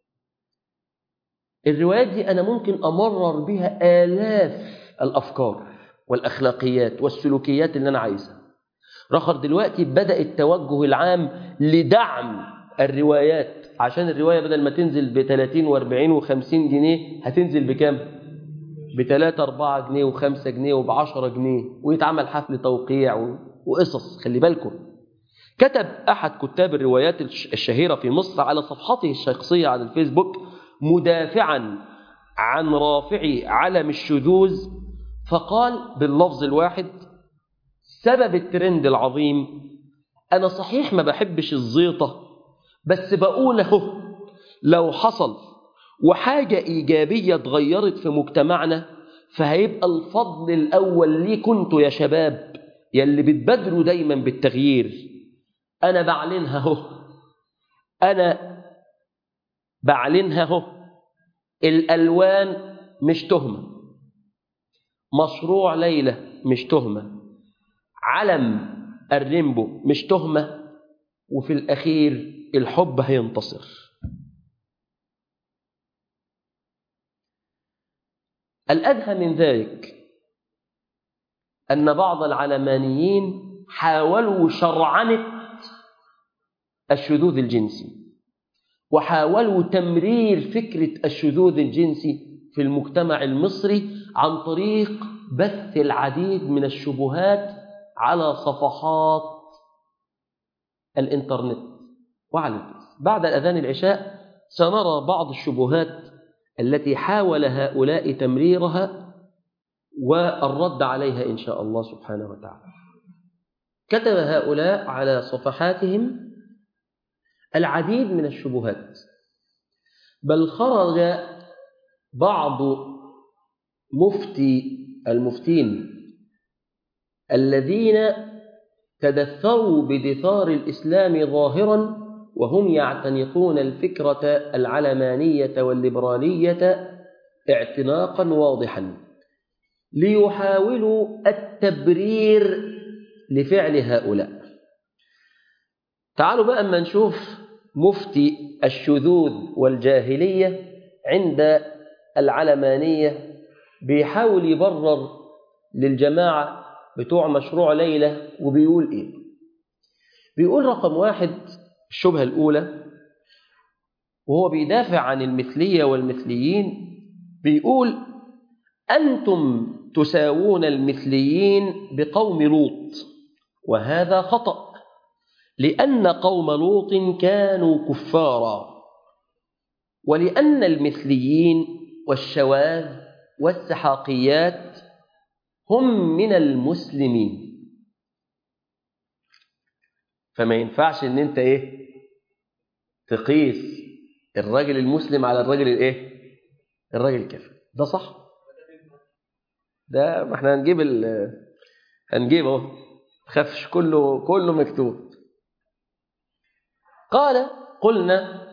الروايات دي أنا ممكن أمرر بها آلاف الأفكار والأخلاقيات والسلوكيات اللي أنا عايزها رخر دلوقتي بدأ التوجه العام لدعم الروايات عشان الرواية بدل ما تنزل ب 30 و40 و50 جنيه هتنزل بكام؟ ب 3 4 جنيه و5 جنيه وب 10 جنيه ويتعمل حفل توقيع وقصص خلي بالكم كتب أحد كتاب الروايات الشهيرة في مصر على صفحته الشخصية على الفيسبوك مدافعا عن رافعي علم الشذوذ فقال باللفظ الواحد سبب الترند العظيم أنا صحيح ما بحبش الزيطة بس بقول اهو لو حصل وحاجة إيجابية اتغيرت في مجتمعنا فهيبقى الفضل الأول ليه كنتوا يا شباب يلي بتبادروا دايما بالتغيير أنا بعلنها اهو أنا بعلنها اهو الألوان مش تهمة مشروع ليلى مش تهمة علم الريمبو مش تهمة وفي الأخير الحب هينتصر الأدهى من ذلك أن بعض العلمانيين حاولوا شرعنة الشذوذ الجنسي وحاولوا تمرير فكرة الشذوذ الجنسي في المجتمع المصري عن طريق بث العديد من الشبهات على صفحات الإنترنت وعلى الفيس بعد الأذان العشاء سنرى بعض الشبهات التي حاول هؤلاء تمريرها والرد عليها إن شاء الله سبحانه وتعالى كتب هؤلاء على صفحاتهم العديد من الشبهات بل خرج بعض مفتي المفتين الذين تدثروا بدثار الإسلام ظاهرا وهم يعتنقون الفكرة العلمانية والليبرالية اعتناقا واضحا ليحاولوا التبرير لفعل هؤلاء تعالوا بقى اما نشوف مفتي الشذوذ والجاهلية عند العلمانية بيحاول يبرر للجماعة بتوع مشروع ليلة وبيقول إيه بيقول رقم واحد الشبهة الأولى وهو بيدافع عن المثلية والمثليين بيقول أنتم تساوون المثليين بقوم لوط وهذا خطأ لأن قوم لوط كانوا كفارا ولأن المثليين والشواذ والسحاقيات هم من المسلمين فما ينفعش ان انت ايه تقيس الراجل المسلم على الراجل الايه الراجل الكافر ده صح ده ما احنا هنجيب ال هنجيب اهو خفش كله كله مكتوب قال قلنا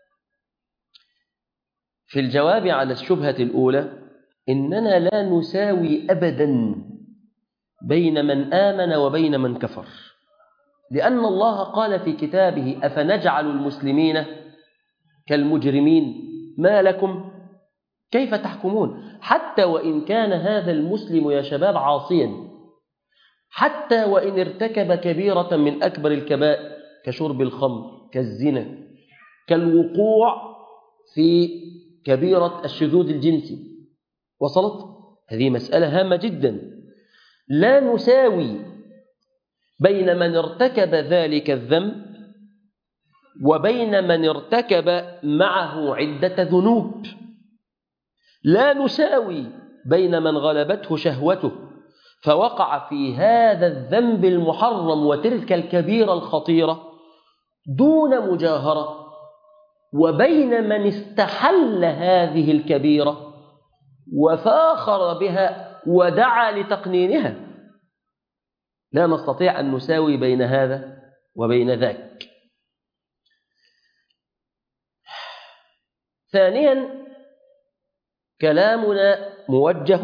في الجواب على الشبهة الأولى إننا لا نساوي أبدا بين من آمن وبين من كفر لأن الله قال في كتابه أفنجعل المسلمين كالمجرمين ما لكم كيف تحكمون حتى وإن كان هذا المسلم يا شباب عاصيا حتى وإن ارتكب كبيرة من أكبر الكبائر كشرب الخمر كالزنا كالوقوع في كبيرة الشذوذ الجنسي وصلت هذه مسألة هامة جدا لا نساوي بين من ارتكب ذلك الذنب وبين من ارتكب معه عدة ذنوب لا نساوي بين من غلبته شهوته فوقع في هذا الذنب المحرم وتلك الكبيرة الخطيرة دون مجاهرة وبين من استحل هذه الكبيرة وفاخر بها ودعا لتقنينها لا نستطيع أن نساوي بين هذا وبين ذاك ثانيا كلامنا موجه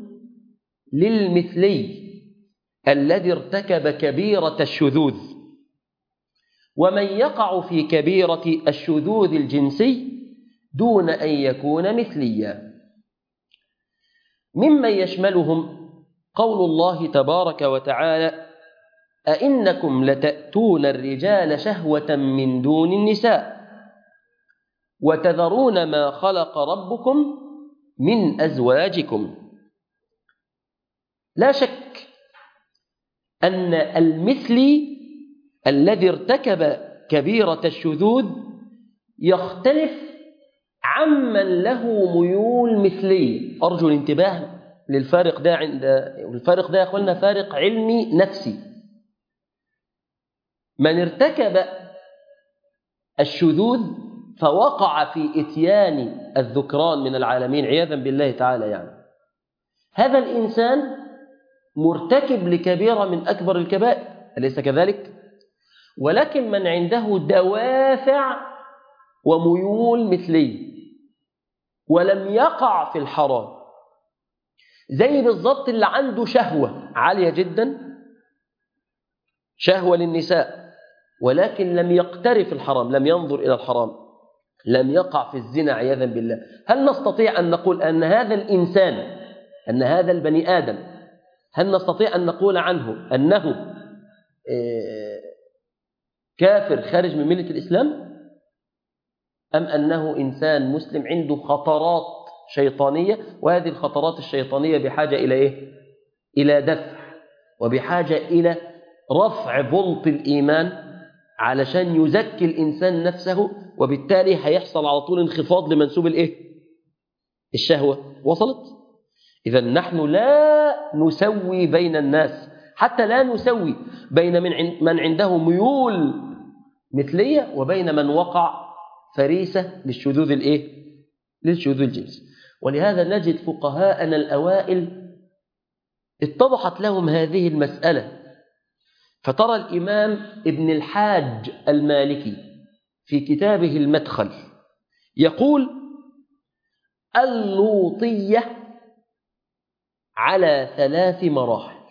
للمثلي الذي ارتكب كبيرة الشذوذ ومن يقع في كبيرة الشذوذ الجنسي دون أن يكون مثليا ممن يشملهم قول الله تبارك وتعالى أئنكم لتأتون الرجال شهوة من دون النساء وتذرون ما خلق ربكم من أزواجكم لا شك أن المثلي الذي ارتكب كبيرة الشذوذ يختلف عمن له ميول مثلي أرجو الانتباه للفارق ده عند الفارق ده يا أخوانا فارق علمي نفسي من ارتكب الشذوذ فوقع في إتيان الذكران من العالمين عياذا بالله تعالى يعني هذا الإنسان مرتكب لكبيرة من أكبر الكبائر أليس كذلك؟ ولكن من عنده دوافع وميول مثلي ولم يقع في الحرام زي بالضبط اللي عنده شهوة عالية جدا شهوة للنساء ولكن لم يقترف الحرام لم ينظر إلى الحرام لم يقع في الزنا عياذا بالله هل نستطيع أن نقول أن هذا الإنسان أن هذا البني آدم هل نستطيع أن نقول عنه أنه كافر خارج من ملة الإسلام أم أنه إنسان مسلم عنده خطرات شيطانية وهذه الخطرات الشيطانية بحاجة إلى إيه؟ إلى دفع وبحاجة إلى رفع بلط الإيمان علشان يزكي الإنسان نفسه وبالتالي هيحصل على طول انخفاض لمنسوب الإيه؟ الشهوة وصلت؟ إذا نحن لا نسوي بين الناس حتى لا نسوي بين من من عنده ميول مثلية وبين من وقع فريسة للشذوذ الإيه؟ للشذوذ الجنسي ولهذا نجد فقهاءنا الأوائل اتضحت لهم هذه المسألة فترى الإمام ابن الحاج المالكي في كتابه المدخل يقول اللوطية على ثلاث مراحل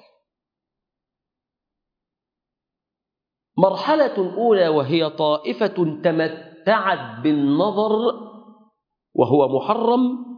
مرحلة أولى وهي طائفة تمتعت بالنظر وهو محرم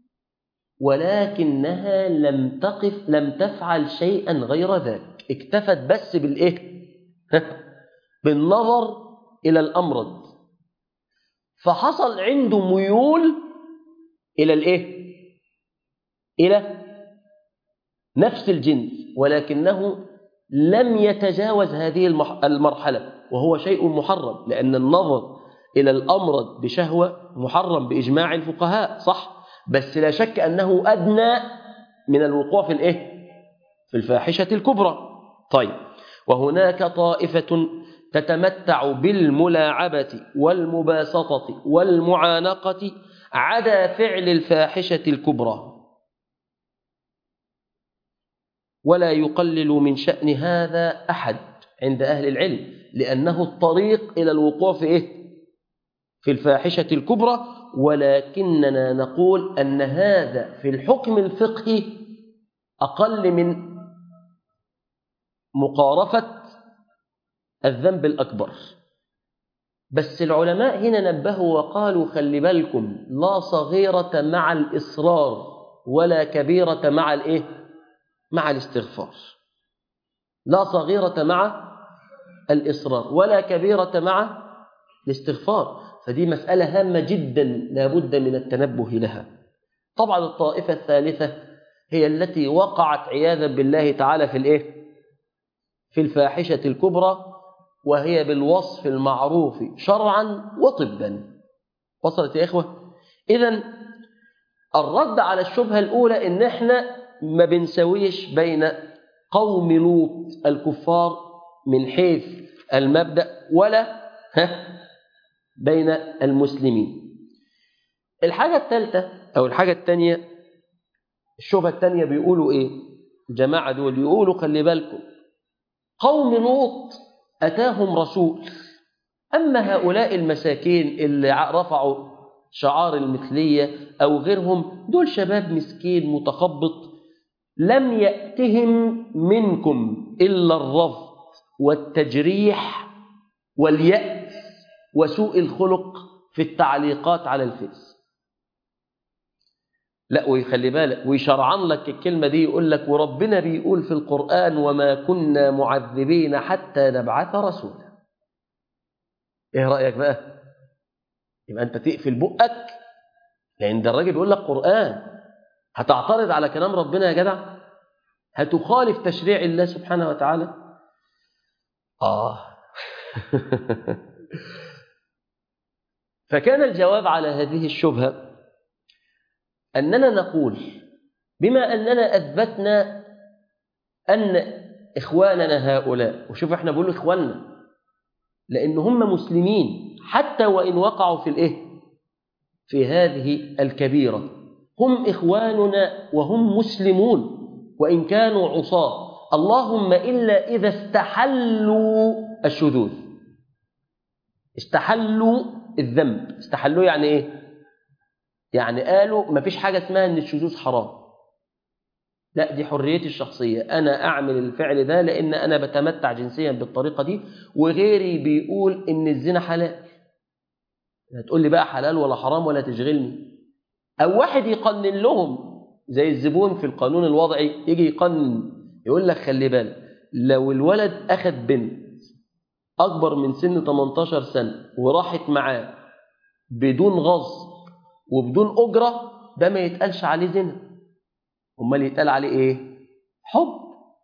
ولكنها لم تقف لم تفعل شيئا غير ذاك اكتفت بس بالايه بالنظر الى الامرد فحصل عنده ميول الى الايه الى نفس الجنس ولكنه لم يتجاوز هذه المرحلة وهو شيء محرم لأن النظر إلى الأمرد بشهوة محرم بإجماع الفقهاء صح بس لا شك أنه أدنى من الوقوع في الإيه؟ في الفاحشة الكبرى طيب وهناك طائفة تتمتع بالملاعبة والمباسطة والمعانقة عدا فعل الفاحشة الكبرى ولا يقلل من شأن هذا أحد عند أهل العلم لأنه الطريق إلى الوقوع في إيه؟ في الفاحشة الكبرى ولكننا نقول أن هذا في الحكم الفقهي أقل من مقارفة الذنب الأكبر بس العلماء هنا نبهوا وقالوا خلي بالكم لا صغيرة مع الإصرار ولا كبيرة مع الإيه؟ مع الاستغفار لا صغيرة مع الإصرار ولا كبيرة مع الاستغفار فدي مسألة هامة جدا لابد من التنبه لها طبعا الطائفة الثالثة هي التي وقعت عياذا بالله تعالى في الإيه؟ في الفاحشة الكبرى وهي بالوصف المعروف شرعا وطبا وصلت يا إخوة إذا الرد على الشبهة الأولى إن إحنا ما بنسويش بين قوم لوط الكفار من حيث المبدأ ولا ها بين المسلمين الحاجة الثالثة أو الحاجة الثانية الشبهة الثانية بيقولوا إيه الجماعة دول يقولوا خلي بالكم قوم لوط أتاهم رسول أما هؤلاء المساكين اللي رفعوا شعار المثلية أو غيرهم دول شباب مسكين متخبط لم يأتهم منكم إلا الرفض والتجريح واليأس وسوء الخلق في التعليقات على الفيس لا ويخلي بالك ويشرعن لك الكلمة دي يقول لك وربنا بيقول في القرآن وما كنا معذبين حتى نبعث رسولا ايه رأيك بقى يبقى انت تقفل بقك لان ده الراجل بيقول لك قرآن هتعترض على كلام ربنا يا جدع هتخالف تشريع الله سبحانه وتعالى آه فكان الجواب على هذه الشبهة أننا نقول بما أننا أثبتنا أن إخواننا هؤلاء وشوف إحنا بقول إخواننا لأن هم مسلمين حتى وإن وقعوا في الإيه في هذه الكبيرة هم إخواننا وهم مسلمون وإن كانوا عصاة اللهم إلا إذا استحلوا الشذوذ استحلوا الذنب استحلوا يعني إيه يعني قالوا ما فيش حاجة اسمها أن الشذوذ حرام لا دي حريتي الشخصية أنا أعمل الفعل ده لأن أنا بتمتع جنسيا بالطريقة دي وغيري بيقول إن الزنا حلال هتقول لي بقى حلال ولا حرام ولا تشغلني أو واحد يقنن لهم زي الزبون في القانون الوضعي يجي يقنن يقول لك خلي بالك لو الولد أخذ بنت أكبر من سن 18 سنة وراحت معاه بدون غصب وبدون أجرة ده ما يتقالش عليه زنا امال يتقال عليه ايه حب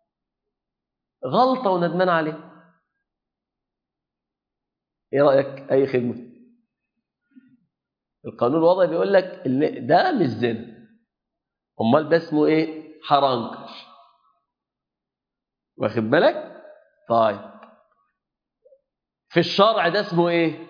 غلطه وندمان عليه ايه رايك اي خدمه القانون الوضعي بيقول لك ان ده مش زنا امال ده اسمه ايه حرنكش واخد بالك طيب في الشرع ده اسمه ايه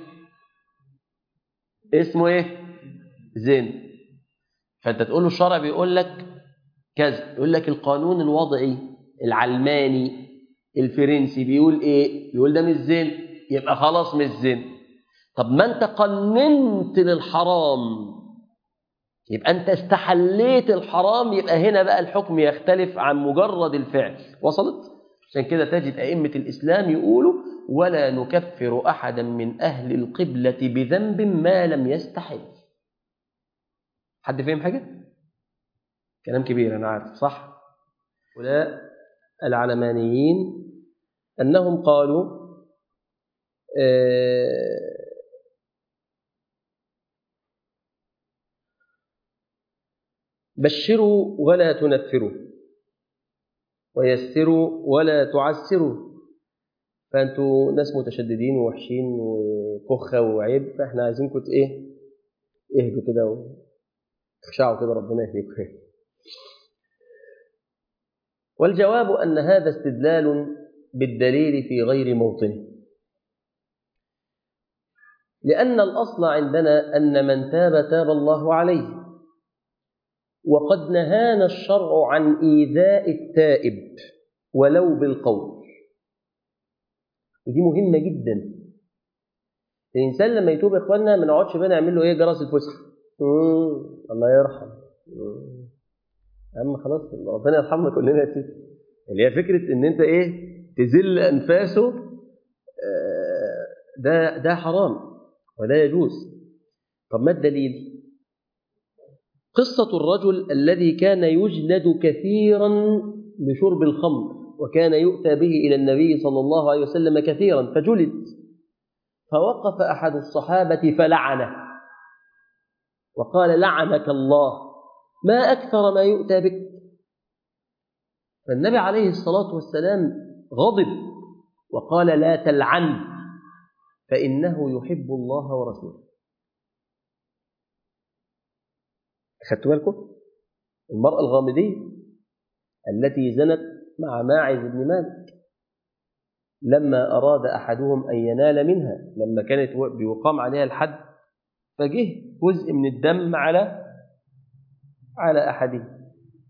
اسمه ايه زنا فانت تقول له الشرع بيقول لك كذا يقول لك القانون الوضعي العلماني الفرنسي بيقول ايه بيقول ده مش زين يبقى خلاص مش زين طب ما انت قننت للحرام يبقى انت استحليت الحرام يبقى هنا بقى الحكم يختلف عن مجرد الفعل وصلت عشان كده تجد ائمه الاسلام يقولوا ولا نكفر احدا من اهل القبله بذنب ما لم يستحل حد فاهم حاجه كلام كبير أنا عارف صح هؤلاء العلمانيين أنهم قالوا بشروا ولا تنفروا ويسروا ولا تعسروا فانتوا ناس متشددين ووحشين وكخه وعيب فاحنا عايزينكم ايه اهدوا كده واخشعوا كده ربنا يهديكم والجواب ان هذا استدلال بالدليل في غير موطنه لان الاصل عندنا ان من تاب تاب الله عليه وقد نهانا الشرع عن ايذاء التائب ولو بالقول ودي مهمة جدا الإنسان لما يتوب يا إخواننا ما نقعدش بقى نعمل له إيه جرس الفسحة الله يرحم يا عم خلاص ربنا يرحمنا كلنا يا سيدي اللي هي فكرة إن أنت إيه تذل أنفاسه ده ده حرام ولا يجوز طب ما الدليل؟ قصة الرجل الذي كان يجلد كثيرا لشرب الخمر وكان يؤتى به إلى النبي صلى الله عليه وسلم كثيرا فجلد فوقف أحد الصحابة فلعنه وقال لعنك الله ما أكثر ما يؤتى بك فالنبي عليه الصلاة والسلام غضب وقال لا تلعن فإنه يحب الله ورسوله أخذتوا بالكم المرأة الغامدية التي زنت مع ماعز بن مالك لما أراد أحدهم أن ينال منها لما كانت بيقام عليها الحد فجه جزء من الدم على على أحدهم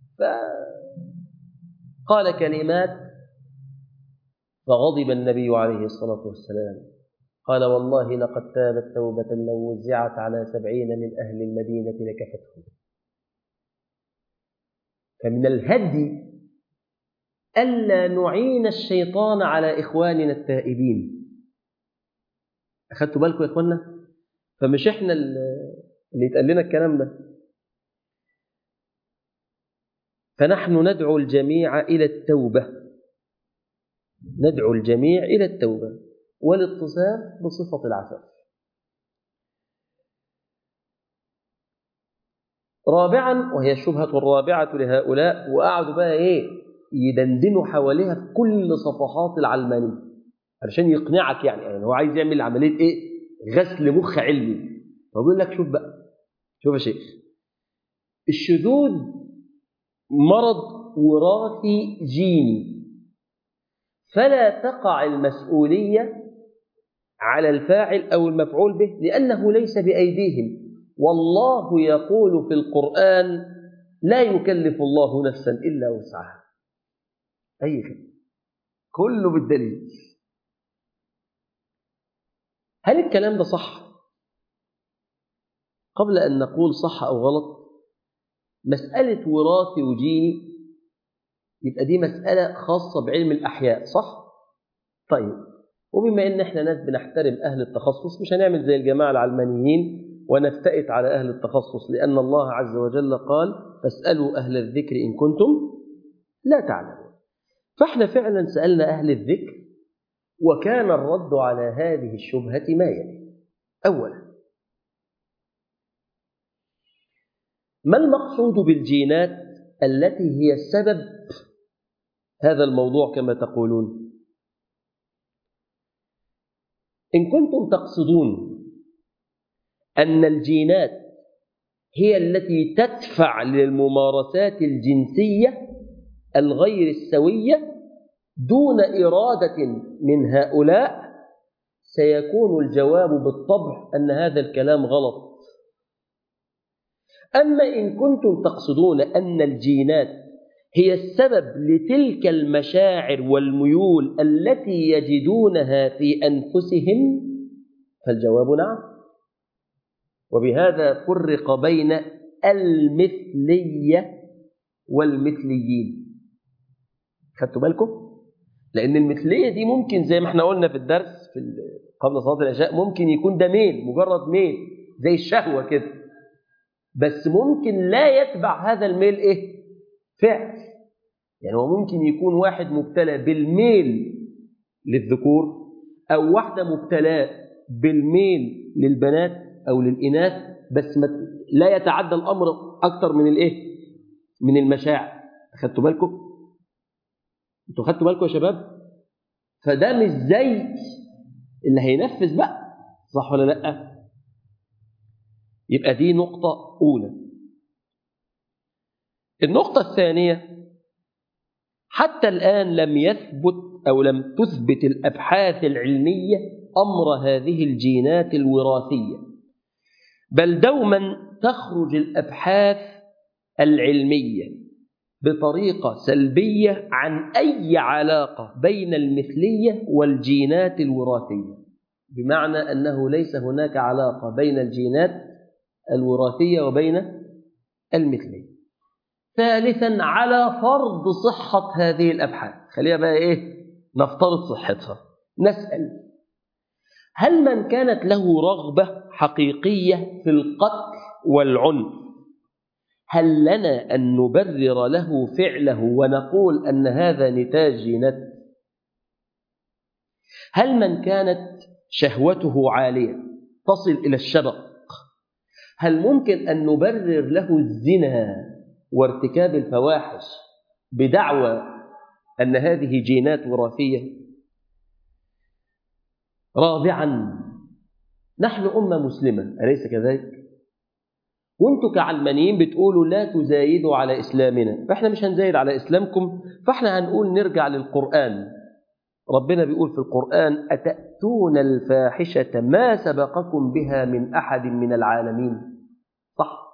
فقال كلمات فغضب النبي عليه الصلاة والسلام قال والله لقد تابت توبة لو وزعت على سبعين من أهل المدينة لكفتهم فمن الهدي ألا نعين الشيطان على إخواننا التائبين أخذتوا بالكم يا إخواننا فمش إحنا اللي يتقال لنا الكلام ده فنحن ندعو الجميع إلى التوبة ندعو الجميع إلى التوبة والاتصاف بصفة العفاف رابعا وهي الشبهة الرابعة لهؤلاء وقعدوا بقى إيه يدندنوا حواليها في كل صفحات العلمانية علشان يقنعك يعني يعني هو عايز يعمل عملية إيه غسل مخ علمي هو بيقول لك شوف بقى شوف يا شيخ الشذوذ مرض وراثي جيني فلا تقع المسؤولية على الفاعل أو المفعول به لأنه ليس بأيديهم والله يقول في القرآن لا يكلف الله نفسا إلا وسعها أي خير كله بالدليل هل الكلام ده صح قبل أن نقول صح أو غلط مسألة وراثي وجيني يبقى دي مسألة خاصة بعلم الأحياء صح؟ طيب وبما ان احنا ناس بنحترم اهل التخصص مش هنعمل زي الجماعه العلمانيين ونفتئت على اهل التخصص لان الله عز وجل قال فاسالوا اهل الذكر ان كنتم لا تعلمون فاحنا فعلا سالنا اهل الذكر وكان الرد على هذه الشبهه ما يلي اولا ما المقصود بالجينات التي هي سبب هذا الموضوع كما تقولون إن كنتم تقصدون أن الجينات هي التي تدفع للممارسات الجنسية الغير السوية دون إرادة من هؤلاء سيكون الجواب بالطبع أن هذا الكلام غلط أما إن كنتم تقصدون أن الجينات هي السبب لتلك المشاعر والميول التي يجدونها في انفسهم فالجواب نعم وبهذا فرق بين المثليه والمثليين خدتوا بالكم لان المثليه دي ممكن زي ما احنا قلنا في الدرس في قبل صلاه العشاء ممكن يكون ده ميل مجرد ميل زي الشهوه كده بس ممكن لا يتبع هذا الميل ايه فعل يعني هو ممكن يكون واحد مبتلى بالميل للذكور أو واحدة مبتلى بالميل للبنات أو للإناث بس لا يتعدى الأمر أكثر من الإيه؟ من المشاعر أخذتوا بالكم؟ انتوا خدتوا بالكم يا شباب فده مش زي اللي هينفذ بقى صح ولا لا يبقى دي نقطة أولى النقطة الثانية حتى الآن لم يثبت أو لم تثبت الأبحاث العلمية أمر هذه الجينات الوراثية بل دوما تخرج الأبحاث العلمية بطريقة سلبية عن أي علاقة بين المثلية والجينات الوراثية بمعنى أنه ليس هناك علاقة بين الجينات الوراثية وبين المثلية ثالثا على فرض صحة هذه الأبحاث خليها بقى إيه نفترض صحتها نسأل هل من كانت له رغبة حقيقية في القتل والعنف هل لنا أن نبرر له فعله ونقول أن هذا نتاج جينات هل من كانت شهوته عالية تصل إلى الشبق هل ممكن أن نبرر له الزنا وارتكاب الفواحش بدعوى أن هذه جينات وراثية رابعا نحن أمة مسلمة أليس كذلك؟ وانتوا كعلمانيين بتقولوا لا تزايدوا على إسلامنا فإحنا مش هنزايد على إسلامكم فإحنا هنقول نرجع للقرآن ربنا بيقول في القرآن أتأتون الفاحشة ما سبقكم بها من أحد من العالمين صح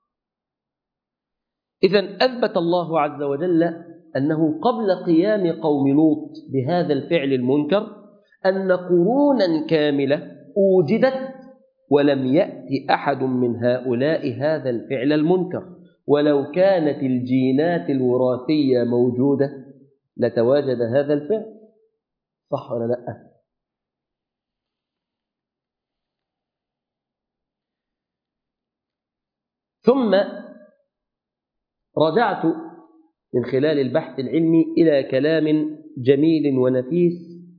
إذا أثبت الله عز وجل أنه قبل قيام قوم لوط بهذا الفعل المنكر أن قرونا كاملة أوجدت ولم يأتي أحد من هؤلاء هذا الفعل المنكر ولو كانت الجينات الوراثية موجودة لتواجد هذا الفعل صح ولا لا ثم رجعت من خلال البحث العلمي إلى كلام جميل ونفيس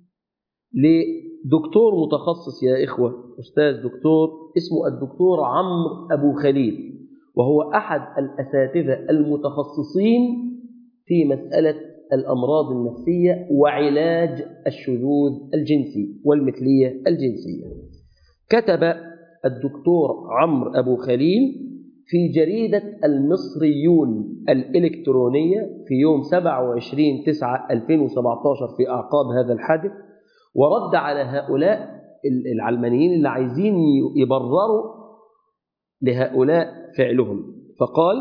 لدكتور متخصص يا إخوة أستاذ دكتور اسمه الدكتور عمرو أبو خليل وهو أحد الأساتذة المتخصصين في مسألة الأمراض النفسية وعلاج الشذوذ الجنسي والمثلية الجنسية كتب الدكتور عمرو أبو خليل في جريدة المصريون الإلكترونية في يوم 27 9 2017 في أعقاب هذا الحادث ورد على هؤلاء العلمانيين اللي عايزين يبرروا لهؤلاء فعلهم فقال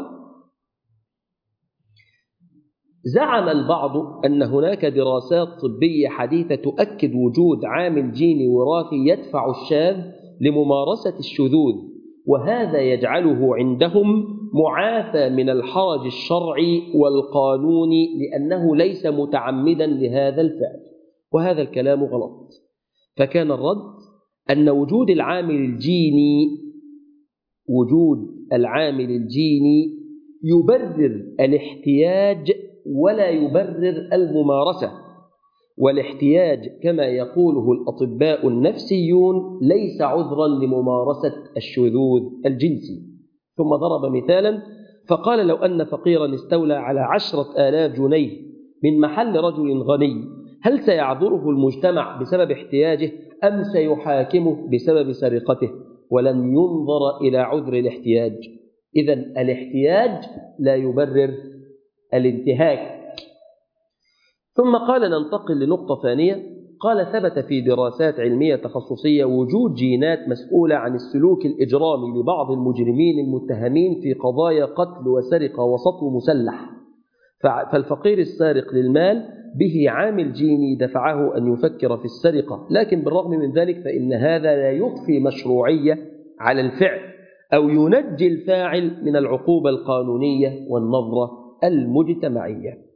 زعم البعض أن هناك دراسات طبية حديثة تؤكد وجود عامل جيني وراثي يدفع الشاذ لممارسة الشذوذ وهذا يجعله عندهم معافى من الحرج الشرعي والقانوني لأنه ليس متعمدا لهذا الفعل وهذا الكلام غلط فكان الرد أن وجود العامل الجيني وجود العامل الجيني يبرر الاحتياج ولا يبرر الممارسة والاحتياج كما يقوله الأطباء النفسيون ليس عذرا لممارسة الشذوذ الجنسي ثم ضرب مثالا فقال لو أن فقيرا استولى على عشرة آلاف جنيه من محل رجل غني هل سيعذره المجتمع بسبب احتياجه أم سيحاكمه بسبب سرقته ولن ينظر إلى عذر الاحتياج إذا الاحتياج لا يبرر الانتهاك ثم قال ننتقل لنقطة ثانية قال ثبت في دراسات علمية تخصصية وجود جينات مسؤولة عن السلوك الإجرامي لبعض المجرمين المتهمين في قضايا قتل وسرقة وسطو مسلح فالفقير السارق للمال به عامل جيني دفعه أن يفكر في السرقة لكن بالرغم من ذلك فإن هذا لا يضفي مشروعية على الفعل أو ينجي الفاعل من العقوبة القانونية والنظرة المجتمعية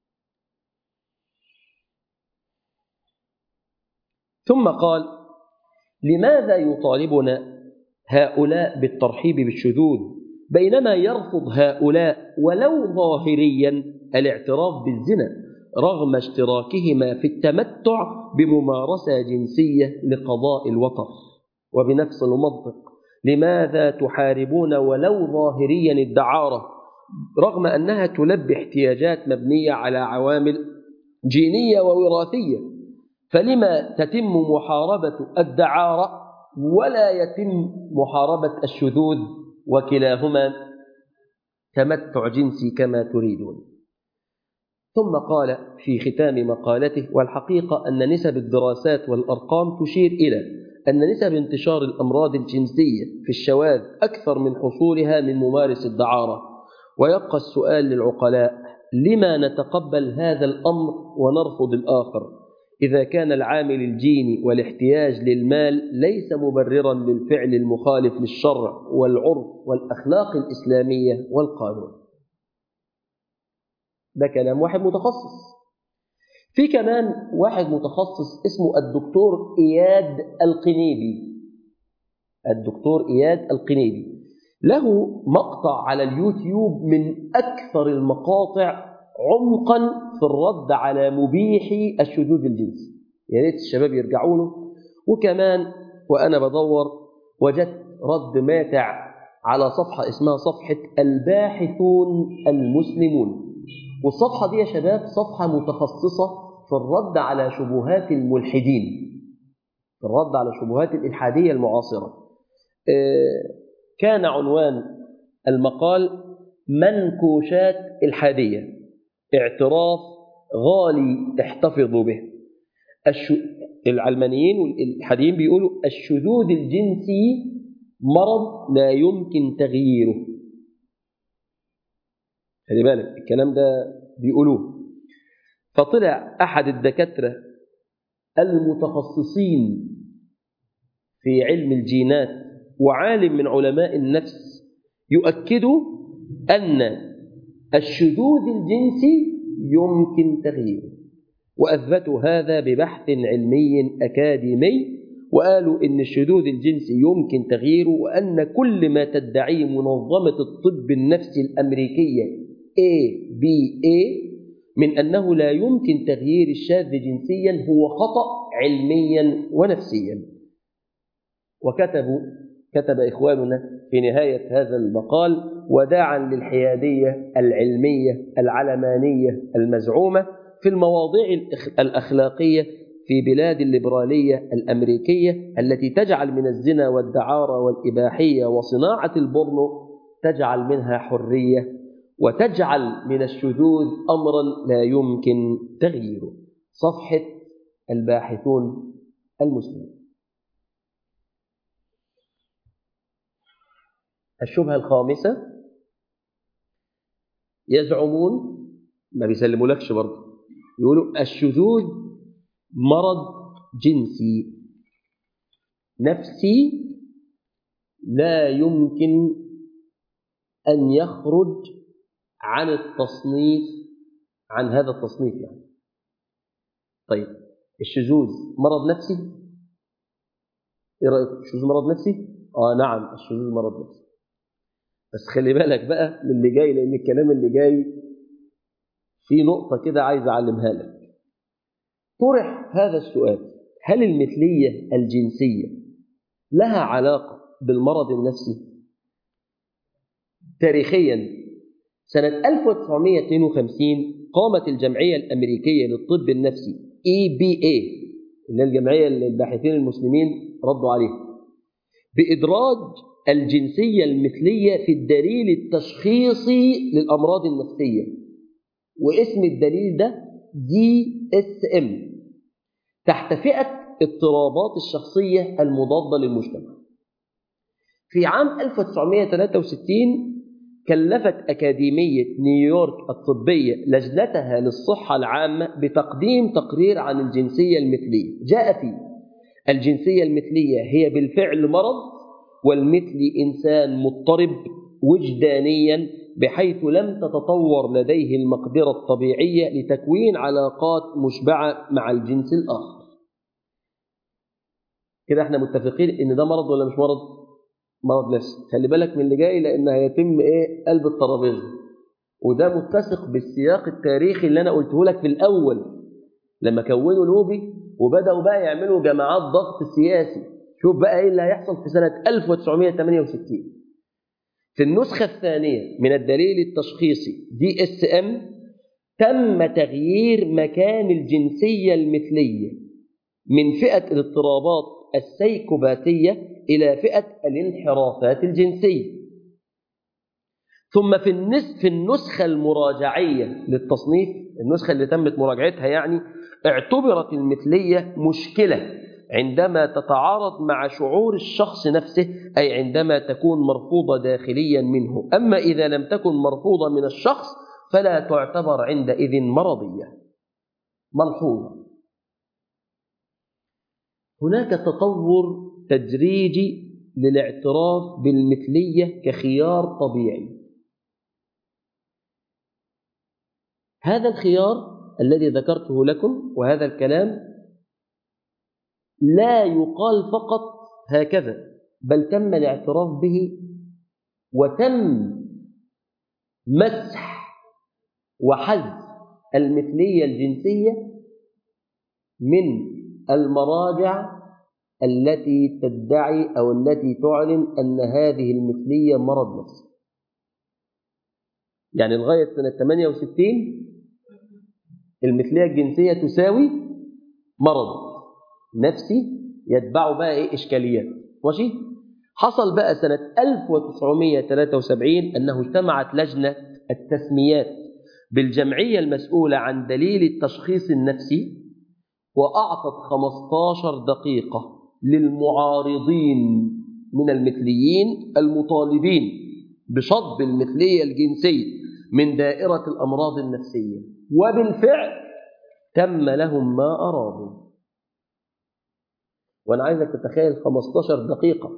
ثم قال لماذا يطالبنا هؤلاء بالترحيب بالشذوذ بينما يرفض هؤلاء ولو ظاهريا الاعتراف بالزنا رغم اشتراكهما في التمتع بممارسة جنسية لقضاء الوطر وبنفس المنطق لماذا تحاربون ولو ظاهريا الدعارة رغم أنها تلبي احتياجات مبنية على عوامل جينية ووراثية فلما تتم محاربة الدعارة ولا يتم محاربة الشذوذ وكلاهما تمتع جنسي كما تريدون ثم قال في ختام مقالته والحقيقة أن نسب الدراسات والأرقام تشير إلى أن نسب انتشار الأمراض الجنسية في الشواذ أكثر من حصولها من ممارس الدعارة ويبقى السؤال للعقلاء لما نتقبل هذا الأمر ونرفض الآخر إذا كان العامل الجيني والاحتياج للمال ليس مبررا للفعل المخالف للشرع والعرف والأخلاق الإسلامية والقانون ده كلام واحد متخصص في كمان واحد متخصص اسمه الدكتور إياد القنيبي الدكتور إياد القنيبي له مقطع على اليوتيوب من أكثر المقاطع عمقا في الرد على مبيحي الشذوذ الجنسي يا ريت الشباب يرجعوا له وكمان وأنا بدور وجدت رد ماتع على صفحة اسمها صفحة الباحثون المسلمون والصفحة دي يا شباب صفحة متخصصة في الرد على شبهات الملحدين في الرد على شبهات الإلحادية المعاصرة كان عنوان المقال منكوشات إلحادية اعتراف غالي احتفظوا به الش... العلمانيين والإلحاديين بيقولوا الشذوذ الجنسي مرض لا يمكن تغييره خلي بالك الكلام ده بيقولوه فطلع أحد الدكاترة المتخصصين في علم الجينات وعالم من علماء النفس يؤكدوا أن الشذوذ الجنسي يمكن تغييره وأثبتوا هذا ببحث علمي أكاديمي وقالوا إن الشذوذ الجنسي يمكن تغييره وأن كل ما تدعيه منظمة الطب النفسي الأمريكية ABA من أنه لا يمكن تغيير الشاذ جنسيا هو خطأ علميا ونفسيا وكتبوا كتب إخواننا في نهاية هذا المقال وداعا للحيادية العلمية العلمانية المزعومة في المواضيع الأخلاقية في بلاد الليبرالية الأمريكية التي تجعل من الزنا والدعارة والإباحية وصناعة البورنو تجعل منها حرية وتجعل من الشذوذ أمرا لا يمكن تغييره صفحة الباحثون المسلمين الشبهة الخامسة يزعمون ما بيسلمولكش برضه يقولوا الشذوذ مرض جنسي نفسي لا يمكن أن يخرج عن التصنيف عن هذا التصنيف يعني طيب الشذوذ مرض نفسي ايه رايك الشذوذ مرض نفسي اه نعم الشذوذ مرض نفسي بس خلي بالك بقى من اللي جاي لان الكلام اللي جاي في نقطه كده عايز اعلمها لك طرح هذا السؤال هل المثليه الجنسيه لها علاقه بالمرض النفسي تاريخيا سنة 1952 قامت الجمعية الأمريكية للطب النفسي EBA اللي الجمعية الباحثين المسلمين ردوا عليها بإدراج الجنسية المثلية في الدليل التشخيصي للأمراض النفسية واسم الدليل ده DSM تحت فئة اضطرابات الشخصية المضادة للمجتمع في عام 1963 كلفت أكاديمية نيويورك الطبية لجنتها للصحة العامة بتقديم تقرير عن الجنسية المثلية جاء فيه الجنسية المثلية هي بالفعل مرض والمثلي إنسان مضطرب وجدانيا بحيث لم تتطور لديه المقدرة الطبيعية لتكوين علاقات مشبعة مع الجنس الآخر كده احنا متفقين ان ده مرض ولا مش مرض مرض نفسي خلي بالك من اللي جاي لان هيتم ايه قلب الترابيزه وده متسق بالسياق التاريخي اللي انا قلته لك في الاول لما كونوا لوبي وبداوا بقى يعملوا جماعات ضغط سياسي شوف بقى ايه اللي هيحصل في سنه 1968 في النسخه الثانيه من الدليل التشخيصي دي اس ام تم تغيير مكان الجنسية المثلية من فئة الاضطرابات السيكوباتية إلى فئة الانحرافات الجنسية ثم في النسخ في النسخة المراجعية للتصنيف النسخة اللي تمت مراجعتها يعني اعتبرت المثلية مشكلة عندما تتعارض مع شعور الشخص نفسه أي عندما تكون مرفوضة داخليا منه أما إذا لم تكن مرفوضة من الشخص فلا تعتبر عندئذ مرضية ملحوظة هناك تطور تدريجي للاعتراف بالمثلية كخيار طبيعي هذا الخيار الذي ذكرته لكم وهذا الكلام لا يقال فقط هكذا بل تم الاعتراف به وتم مسح وحذف المثلية الجنسية من المراجع التي تدعي أو التي تعلن أن هذه المثلية مرض نفسي يعني لغاية سنة 68 المثلية الجنسية تساوي مرض نفسي يتبعه بقى إيه إشكاليات ماشي حصل بقى سنة 1973 أنه اجتمعت لجنة التسميات بالجمعية المسؤولة عن دليل التشخيص النفسي وأعطت 15 دقيقة للمعارضين من المثليين المطالبين بشطب المثلية الجنسية من دائرة الأمراض النفسية وبالفعل تم لهم ما أرادوا وأنا عايزك تتخيل 15 دقيقة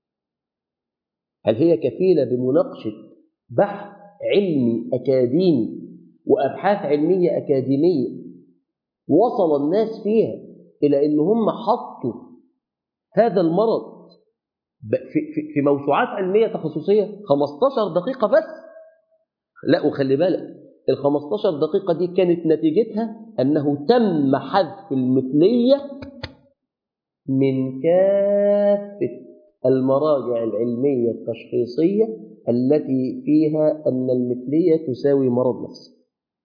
هل هي كفيلة بمناقشة بحث علمي أكاديمي وأبحاث علمية أكاديمية وصل الناس فيها إلى أن هم حطوا هذا المرض في, في موسوعات علمية تخصصية 15 دقيقة بس لا وخلي بالك ال 15 دقيقة دي كانت نتيجتها أنه تم حذف المثلية من كافة المراجع العلمية التشخيصية التي فيها أن المثلية تساوي مرض نفسي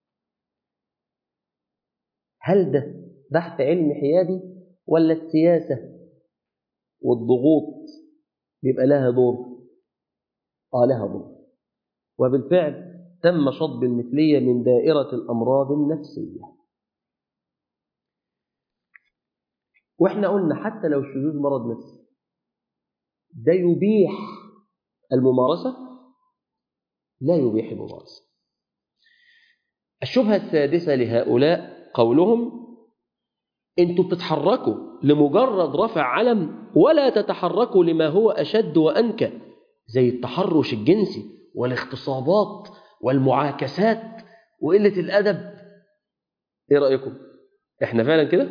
هل ده بحث علمي حيادي ولا السياسة والضغوط بيبقى لها دور آه لها دور وبالفعل تم شطب المثلية من دائرة الأمراض النفسية وإحنا قلنا حتى لو الشذوذ مرض نفسي ده يبيح الممارسة لا يبيح الممارسة الشبهة السادسة لهؤلاء قولهم انتوا بتتحركوا لمجرد رفع علم ولا تتحركوا لما هو أشد وأنكى زي التحرش الجنسي والاغتصابات والمعاكسات وقلة الأدب ايه رأيكم احنا فعلا كده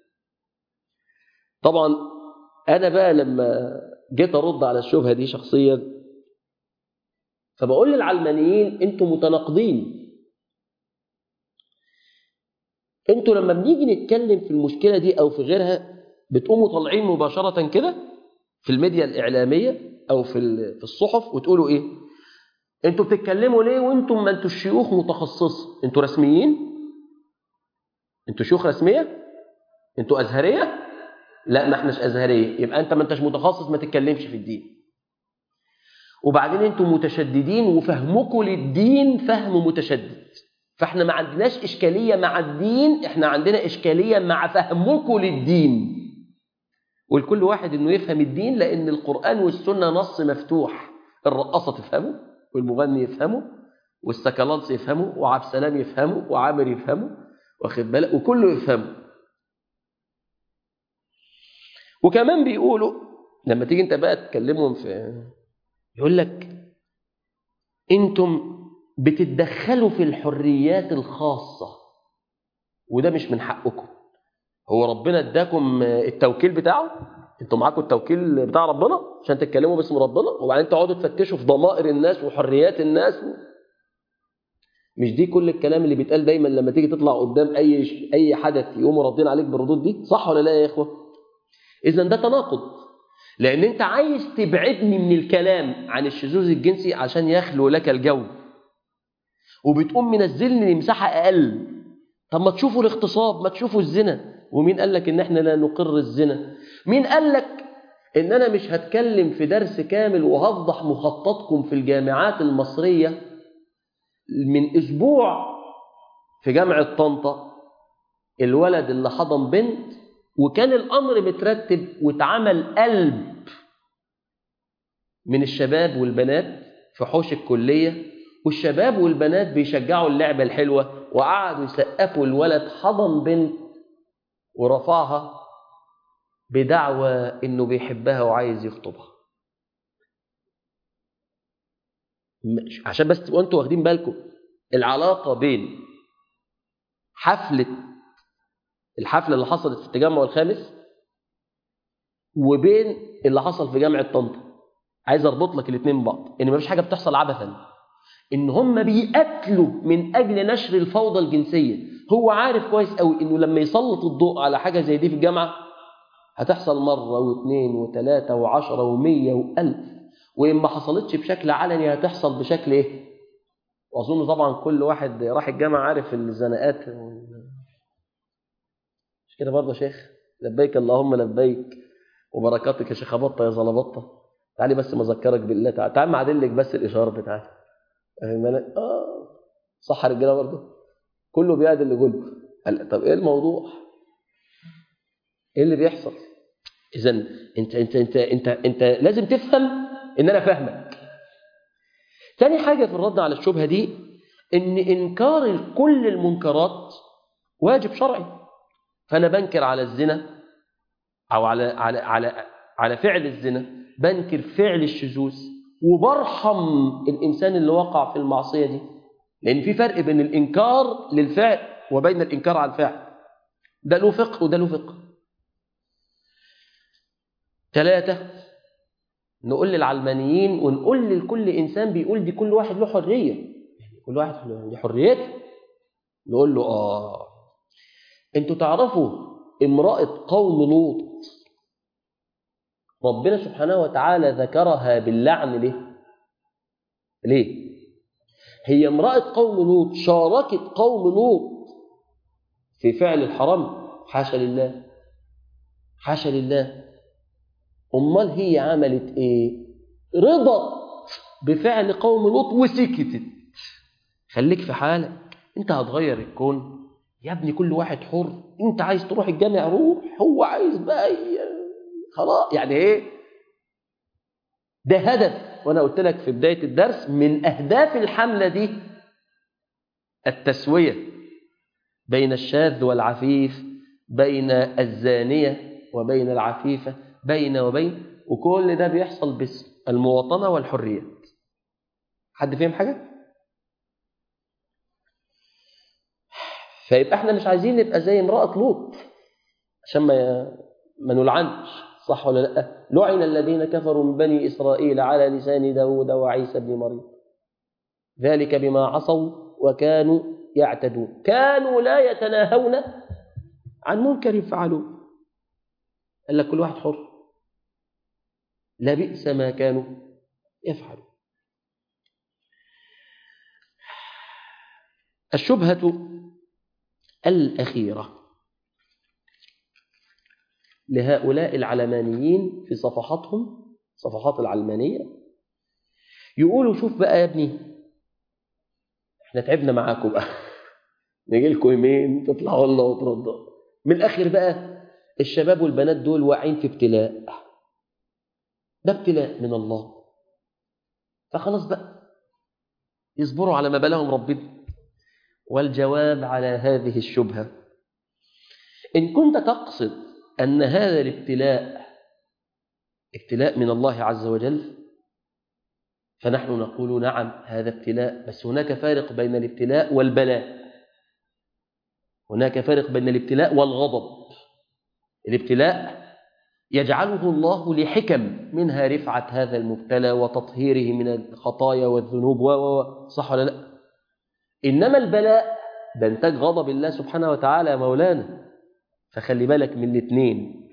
طبعا انا بقى لما جيت ارد على الشبهه دي شخصيا فبقول للعلمانيين انتوا متناقضين انتوا لما بنيجي نتكلم في المشكله دي او في غيرها بتقوموا طالعين مباشره كده في الميديا الاعلاميه او في في الصحف وتقولوا ايه انتوا بتتكلموا ليه وانتم ما انتوا شيوخ متخصصه انتوا رسميين انتوا شيوخ رسميه انتوا ازهريه لا ما احناش ازهريه يبقى انت ما انتش متخصص ما تتكلمش في الدين وبعدين انتم متشددين وفهمكم للدين فهم متشدد فاحنا ما عندناش اشكاليه مع الدين احنا عندنا اشكاليه مع فهمكم للدين والكل واحد انه يفهم الدين لان القران والسنه نص مفتوح الرقاصه تفهمه والمغني يفهمه والسكالانس يفهمه وعبد السلام يفهمه وعامر يفهمه واخد بالك وكله يفهمه وكمان بيقولوا لما تيجي انت بقى تكلمهم في يقول لك انتم بتتدخلوا في الحريات الخاصة وده مش من حقكم هو ربنا اداكم التوكيل بتاعه انتوا معاكم التوكيل بتاع ربنا عشان تتكلموا باسم ربنا وبعدين تقعدوا تفتشوا في ضمائر الناس وحريات الناس مش دي كل الكلام اللي بيتقال دايما لما تيجي تطلع قدام اي اي حدث يقوموا راضين عليك بالردود دي صح ولا لا يا اخوه اذا ده تناقض لان انت عايز تبعدني من الكلام عن الشذوذ الجنسي عشان يخلو لك الجو وبتقوم منزلني لمساحة أقل طب ما تشوفوا الاغتصاب ما تشوفوا الزنا ومين قال لك ان احنا لا نقر الزنا مين قال لك ان انا مش هتكلم في درس كامل وهفضح مخططكم في الجامعات المصرية من اسبوع في جامعة طنطا الولد اللي حضن بنت وكان الامر مترتب واتعمل قلب من الشباب والبنات في حوش الكلية والشباب والبنات بيشجعوا اللعبة الحلوة وقعدوا يسقفوا الولد حضن بنت ورفعها بدعوى انه بيحبها وعايز يخطبها عشان بس تبقوا انتوا واخدين بالكم العلاقه بين حفله الحفله اللي حصلت في التجمع الخامس وبين اللي حصل في جامعه طنطا عايز اربط لك الاثنين ببعض ان مفيش حاجه بتحصل عبثا ان هم بيقتلوا من اجل نشر الفوضى الجنسيه هو عارف كويس قوي انه لما يسلط الضوء على حاجه زي دي في الجامعه هتحصل مره واثنين وثلاثه وعشره ومية والف وان ما حصلتش بشكل علني هتحصل بشكل ايه واظن طبعا كل واحد راح الجامعه عارف الزناقات مش كده برضه يا شيخ لبيك اللهم لبيك وبركاتك يا شيخ بطه يا زلبطه تعالي بس مذكرك بالله تعالى تعال معدل لك بس الاشاره بتاعتي اه صح رجاله برضه كله بيعدل اللي قلبه قال طب ايه الموضوع ايه اللي بيحصل اذا انت انت انت انت انت لازم تفهم ان انا فاهمك تاني حاجه في الرد على الشبهه دي ان انكار كل المنكرات واجب شرعي فانا بنكر على الزنا او على على على على فعل الزنا بنكر فعل الشذوذ وبرحم الانسان اللي وقع في المعصيه دي لان في فرق بين الانكار للفعل وبين الانكار على الفعل ده له فقه وده له فقه ثلاثة نقول للعلمانيين ونقول لكل إنسان بيقول دي كل واحد له حرية يعني كل واحد له حريته نقول له آه أنتوا تعرفوا امرأة قوم لوط ربنا سبحانه وتعالى ذكرها باللعن ليه؟ ليه؟ هي امرأة قوم لوط شاركت قوم لوط في فعل الحرام حاشا لله حاشا لله امال هي عملت ايه رضت بفعل قوم لوط وسكتت خليك في حالك انت هتغير الكون يا ابني كل واحد حر انت عايز تروح الجامع روح هو عايز بقى خلاص يعني ايه ده هدف وانا قلت لك في بدايه الدرس من اهداف الحمله دي التسويه بين الشاذ والعفيف بين الزانيه وبين العفيفه بين وبين وكل ده بيحصل باسم المواطنة والحريات حد فهم حاجة؟ فيبقى احنا مش عايزين نبقى زي امرأة لوط عشان ما ما نلعنش صح ولا لا؟ لعن الذين كفروا من بني إسرائيل على لسان داود وعيسى بن مريم ذلك بما عصوا وكانوا يعتدون كانوا لا يتناهون عن منكر فعلوه قال لك كل واحد حر لبئس ما كانوا يفعلون الشبهة الأخيرة لهؤلاء العلمانيين في صفحاتهم صفحات العلمانية يقولوا شوف بقى يا ابني احنا تعبنا معاكم بقى نجي لكم يمين تطلعوا لنا وتردوا من الآخر بقى الشباب والبنات دول واقعين في ابتلاء ده ابتلاء من الله فخلاص بقى يصبروا على ما بلاهم ربنا والجواب على هذه الشبهة إن كنت تقصد أن هذا الابتلاء ابتلاء من الله عز وجل فنحن نقول نعم هذا ابتلاء بس هناك فارق بين الابتلاء والبلاء هناك فارق بين الابتلاء والغضب الابتلاء يجعله الله لحكم منها رفعة هذا المبتلى وتطهيره من الخطايا والذنوب و صح ولا لا إنما البلاء ده انتاج غضب الله سبحانه وتعالى يا مولانا فخلي بالك من الاثنين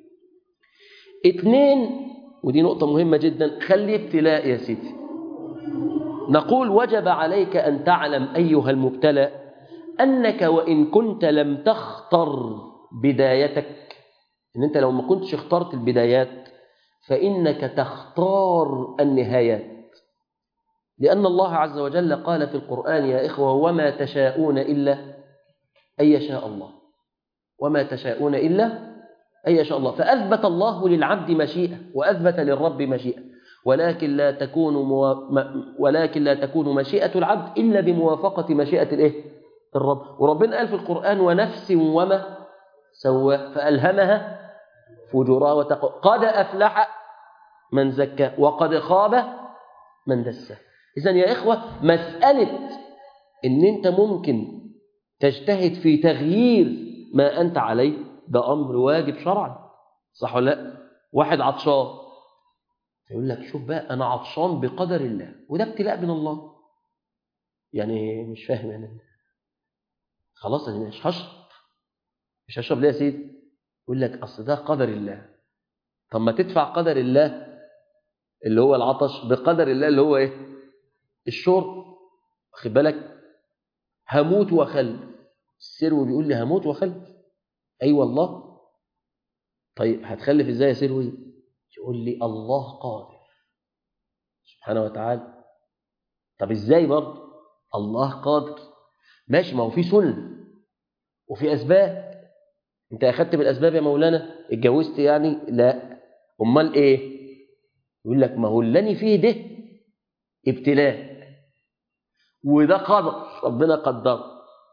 اثنين ودي نقطة مهمة جدا خلي ابتلاء يا سيدي نقول وجب عليك أن تعلم أيها المبتلى أنك وإن كنت لم تختر بدايتك إن أنت لو ما كنتش اخترت البدايات فإنك تختار النهايات لأن الله عز وجل قال في القرآن يا إخوة وما تشاءون إلا أن يشاء الله وما تشاءون إلا أن يشاء الله فأثبت الله للعبد مشيئة وأثبت للرب مشيئة ولكن لا تكون مو... ولكن لا تكون مشيئة العبد إلا بموافقة مشيئة الإيه؟ الرب وربنا قال في القرآن ونفس وما سوى فألهمها فجورها وتقوى قد أفلح من زكى وقد خاب من دسى إذا يا إخوة مسألة إن أنت ممكن تجتهد في تغيير ما أنت عليه ده أمر واجب شرعا صح ولا لا؟ واحد عطشان يقول لك شوف بقى أنا عطشان بقدر الله وده ابتلاء من الله يعني مش فاهم يعني خلاص أنا مش هشرب مش هشرب ليه يا سيدي يقول لك أصل ده قدر الله طب ما تدفع قدر الله اللي هو العطش بقدر الله اللي هو ايه الشرب واخد بالك هموت وخلف السرو بيقول لي هموت وخلف اي أيوة والله طيب هتخلف ازاي يا سروي يقول لي الله قادر سبحانه وتعالى طب ازاي برضه الله قادر ماشي ما هو في سنه وفي اسباب انت اخدت بالاسباب يا مولانا اتجوزت يعني لا امال ايه يقول لك ما هو اللي فيه ده ابتلاء وده قدر ربنا قدره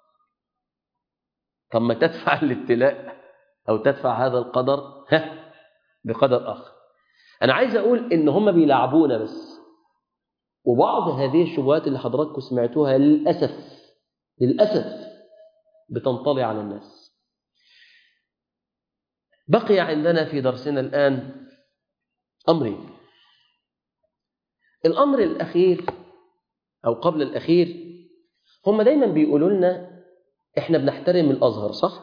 طب ما تدفع الابتلاء او تدفع هذا القدر ها بقدر اخر انا عايز اقول ان هم بيلعبونا بس وبعض هذه الشبهات اللي حضراتكم سمعتوها للاسف للاسف بتنطلي على الناس بقي عندنا في درسنا الان امرين الأمر الأخير أو قبل الأخير هم دايما بيقولوا لنا إحنا بنحترم الأزهر صح؟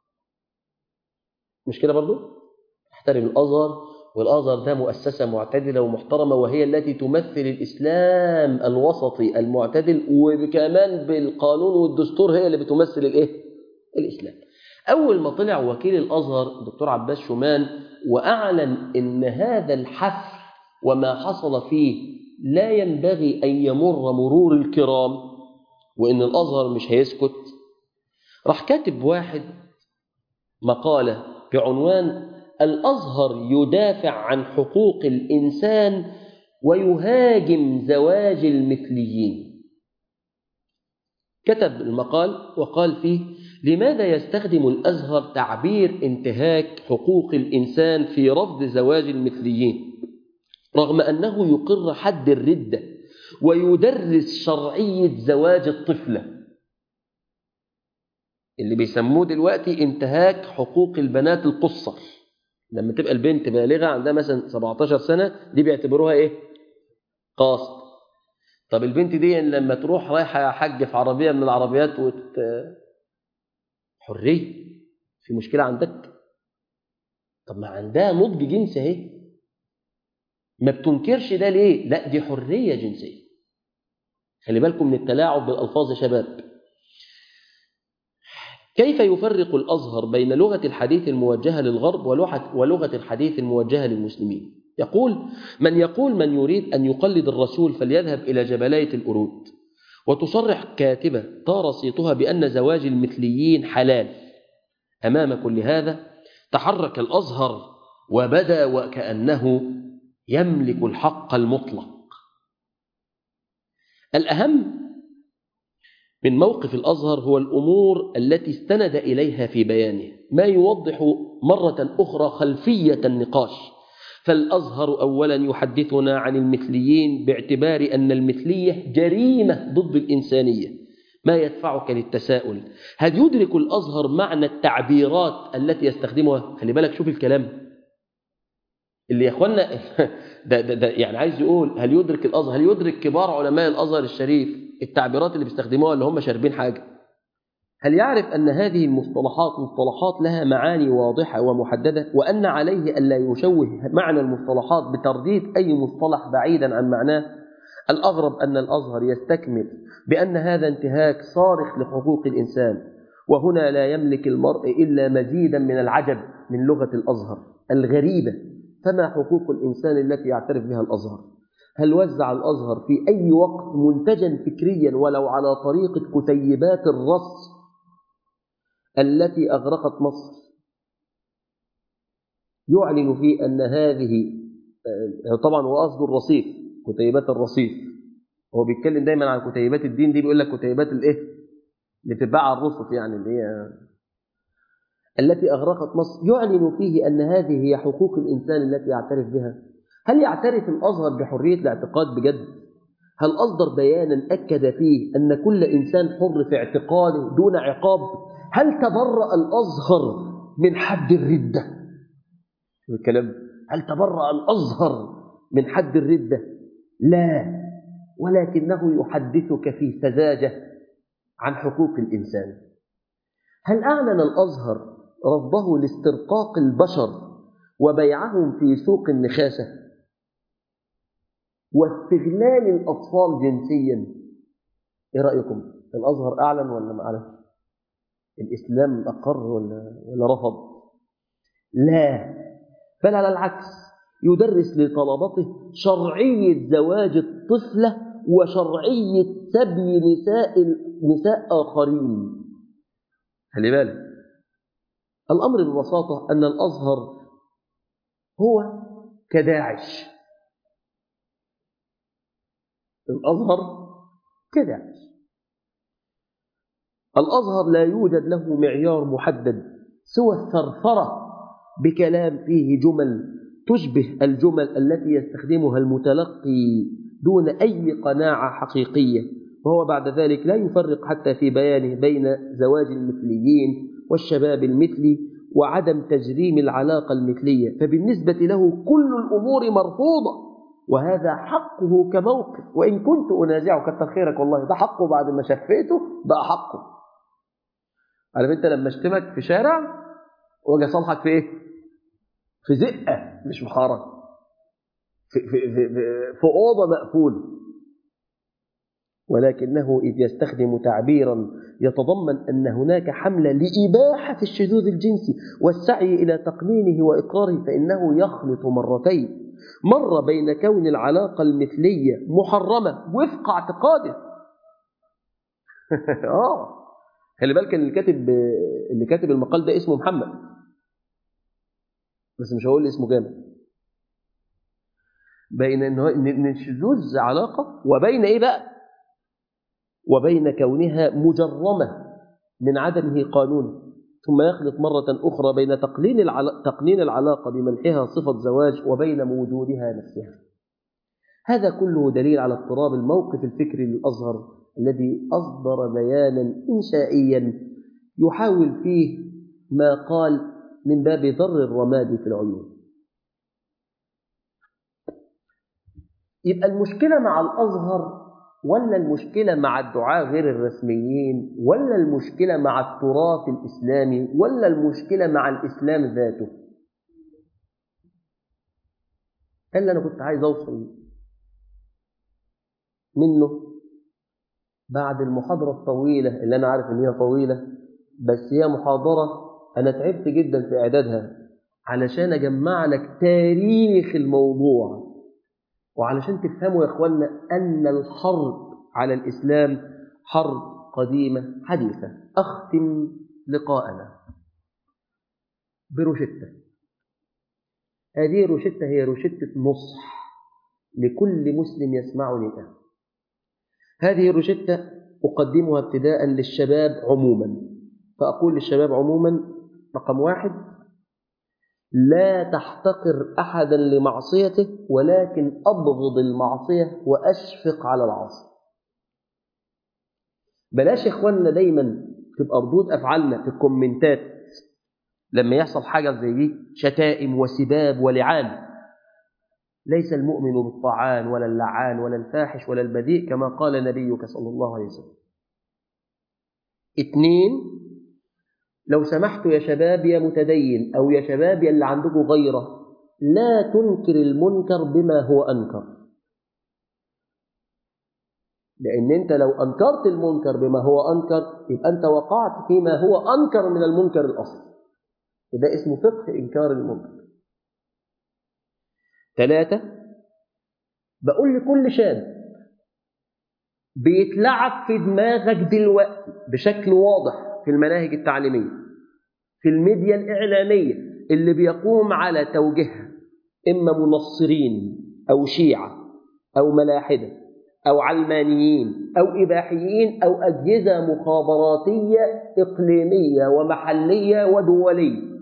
مش كده برضو؟ نحترم الأزهر والأزهر ده مؤسسة معتدلة ومحترمة وهي التي تمثل الإسلام الوسطي المعتدل وكمان بالقانون والدستور هي اللي بتمثل الإيه؟ الإسلام أول ما طلع وكيل الأزهر الدكتور عباس شومان وأعلن إن هذا الحفل وما حصل فيه لا ينبغي أن يمر مرور الكرام وإن الأزهر مش هيسكت راح كاتب واحد مقالة بعنوان الأزهر يدافع عن حقوق الإنسان ويهاجم زواج المثليين كتب المقال وقال فيه لماذا يستخدم الأزهر تعبير انتهاك حقوق الإنسان في رفض زواج المثليين رغم أنه يقر حد الردة ويدرس شرعية زواج الطفلة اللي بيسموه دلوقتي انتهاك حقوق البنات القصر لما تبقى البنت بالغة عندها مثلا 17 سنة دي بيعتبروها ايه قاصد طب البنت دي لما تروح رايحة حج في عربية من العربيات وت... حرية في مشكلة عندك طب ما عندها نضج جنسي اهي ما بتنكرش ده ليه لا دي حرية جنسية خلي بالكم من التلاعب بالألفاظ يا شباب كيف يفرق الأزهر بين لغة الحديث الموجهة للغرب ولغة, ولغة الحديث الموجهة للمسلمين يقول من يقول من يريد أن يقلد الرسول فليذهب إلى جبلية الأرود وتصرح كاتبة طار صيتها بأن زواج المثليين حلال أمام كل هذا تحرك الأزهر وبدا وكأنه يملك الحق المطلق الأهم من موقف الأزهر هو الأمور التي استند إليها في بيانه ما يوضح مرة أخرى خلفية النقاش فالأزهر أولا يحدثنا عن المثليين باعتبار أن المثلية جريمة ضد الإنسانية ما يدفعك للتساؤل هل يدرك الأزهر معنى التعبيرات التي يستخدمها خلي بالك شوف الكلام اللي يا اخوانا ده, ده, ده يعني عايز يقول هل يدرك الازهر هل يدرك كبار علماء الازهر الشريف التعبيرات اللي بيستخدموها اللي هم شاربين حاجه هل يعرف ان هذه المصطلحات مصطلحات لها معاني واضحه ومحدده وان عليه الا يشوه معنى المصطلحات بترديد اي مصطلح بعيدا عن معناه الأغرب أن الأزهر يستكمل بأن هذا انتهاك صارخ لحقوق الإنسان وهنا لا يملك المرء إلا مزيدا من العجب من لغة الأزهر الغريبة فما حقوق الإنسان التي يعترف بها الأزهر هل وزع الأزهر في أي وقت منتجا فكريا ولو على طريقة كتيبات الرص التي أغرقت مصر يعلن فيه أن هذه طبعا هو قصده الرصيف كتيبات الرصيف هو بيتكلم دايما عن كتيبات الدين دي بيقول لك كتيبات الايه اللي بتتباع على الرصف يعني اللي هي التي أغرقت مصر يعلن فيه أن هذه هي حقوق الإنسان التي يعترف بها هل يعترف الأزهر بحرية الاعتقاد بجد؟ هل أصدر بيانا أكد فيه أن كل إنسان حر في اعتقاده دون عقاب؟ هل تبرأ الأزهر من حد الردة؟ الكلام هل تبرأ الأزهر من حد الردة؟ لا ولكنه يحدثك في سذاجة عن حقوق الإنسان هل أعلن الأزهر رفضه لاسترقاق البشر وبيعهم في سوق النخاسة واستغلال الأطفال جنسيا إيه رأيكم الأزهر أعلن ولا ما أعلن الإسلام أقر ولا, ولا رفض لا بل على العكس يدرس لطلبته شرعية زواج الطفلة وشرعية سبي نساء نساء آخرين خلي بالك الأمر ببساطة أن الأزهر هو كداعش الأزهر كداعش الأزهر لا يوجد له معيار محدد سوى الثرثرة بكلام فيه جمل تشبه الجمل التي يستخدمها المتلقي دون أي قناعة حقيقية وهو بعد ذلك لا يفرق حتى في بيانه بين زواج المثليين والشباب المثلي وعدم تجريم العلاقة المثلية فبالنسبة له كل الأمور مرفوضة وهذا حقه كموقف وإن كنت أنازعه كتر خيرك والله ده حقه بعد ما شفيته بقى حقه عارف أنت لما اشتمك في شارع وجا صالحك في إيه؟ في زقة مش محارة في, في, في, في, في أوضة مقفولة ولكنه إذ يستخدم تعبيرا يتضمن أن هناك حملة لإباحة الشذوذ الجنسي والسعي إلى تقنينه وإقراره فإنه يخلط مرتين مرة بين كون العلاقة المثلية محرمة وفق اعتقاده آه خلي بالك اللي كاتب اللي كاتب المقال ده اسمه محمد بس مش هقول اسمه كامل بين ان الشذوذ علاقه وبين ايه بقى وبين كونها مجرمه من عدمه قانونا ثم يخلط مرة أخرى بين تقنين, العلا... تقنين العلاقة بمنحها صفة زواج وبين وجودها نفسها هذا كله دليل على اضطراب الموقف الفكري للأزهر الذي أصدر بيانا إنشائيا يحاول فيه ما قال من باب ضر الرماد في العيون يبقى المشكلة مع الأزهر ولا المشكلة مع الدعاة غير الرسميين ولا المشكلة مع التراث الإسلامي ولا المشكلة مع الإسلام ذاته اللي أنا كنت عايز أوصل منه بعد المحاضرة الطويلة اللي أنا عارف إن هي طويلة بس هي محاضرة أنا تعبت جدا في إعدادها علشان أجمع لك تاريخ الموضوع وعلشان تفهموا يا إخوانا أن الحرب على الإسلام حرب قديمة حديثة أختم لقاءنا بروشتة هذه روشتة هي روشتة نصح لكل مسلم يسمعني الآن هذه روشتة أقدمها ابتداء للشباب عموما فأقول للشباب عموما رقم واحد لا تحتقر أحدا لمعصيته ولكن أبغض المعصية وأشفق على العاصي بلاش يا إخواننا دايما تبقى ردود أفعالنا في الكومنتات لما يحصل حاجة زي دي شتائم وسباب ولعان ليس المؤمن بالطعان ولا اللعان ولا الفاحش ولا البذيء كما قال نبيك صلى الله عليه وسلم اثنين لو سمحت يا شباب يا متدين أو يا شباب يا اللي عندكم غيرة لا تنكر المنكر بما هو أنكر لأن أنت لو أنكرت المنكر بما هو أنكر يبقى أنت وقعت فيما هو أنكر من المنكر الأصلي وده اسمه فقه إنكار المنكر ثلاثة بقول لكل شاب بيتلعب في دماغك دلوقتي بشكل واضح في المناهج التعليمية في الميديا الإعلامية اللي بيقوم على توجيهها إما منصرين أو شيعة أو ملاحدة أو علمانيين أو إباحيين أو أجهزة مخابراتية إقليمية ومحلية ودولية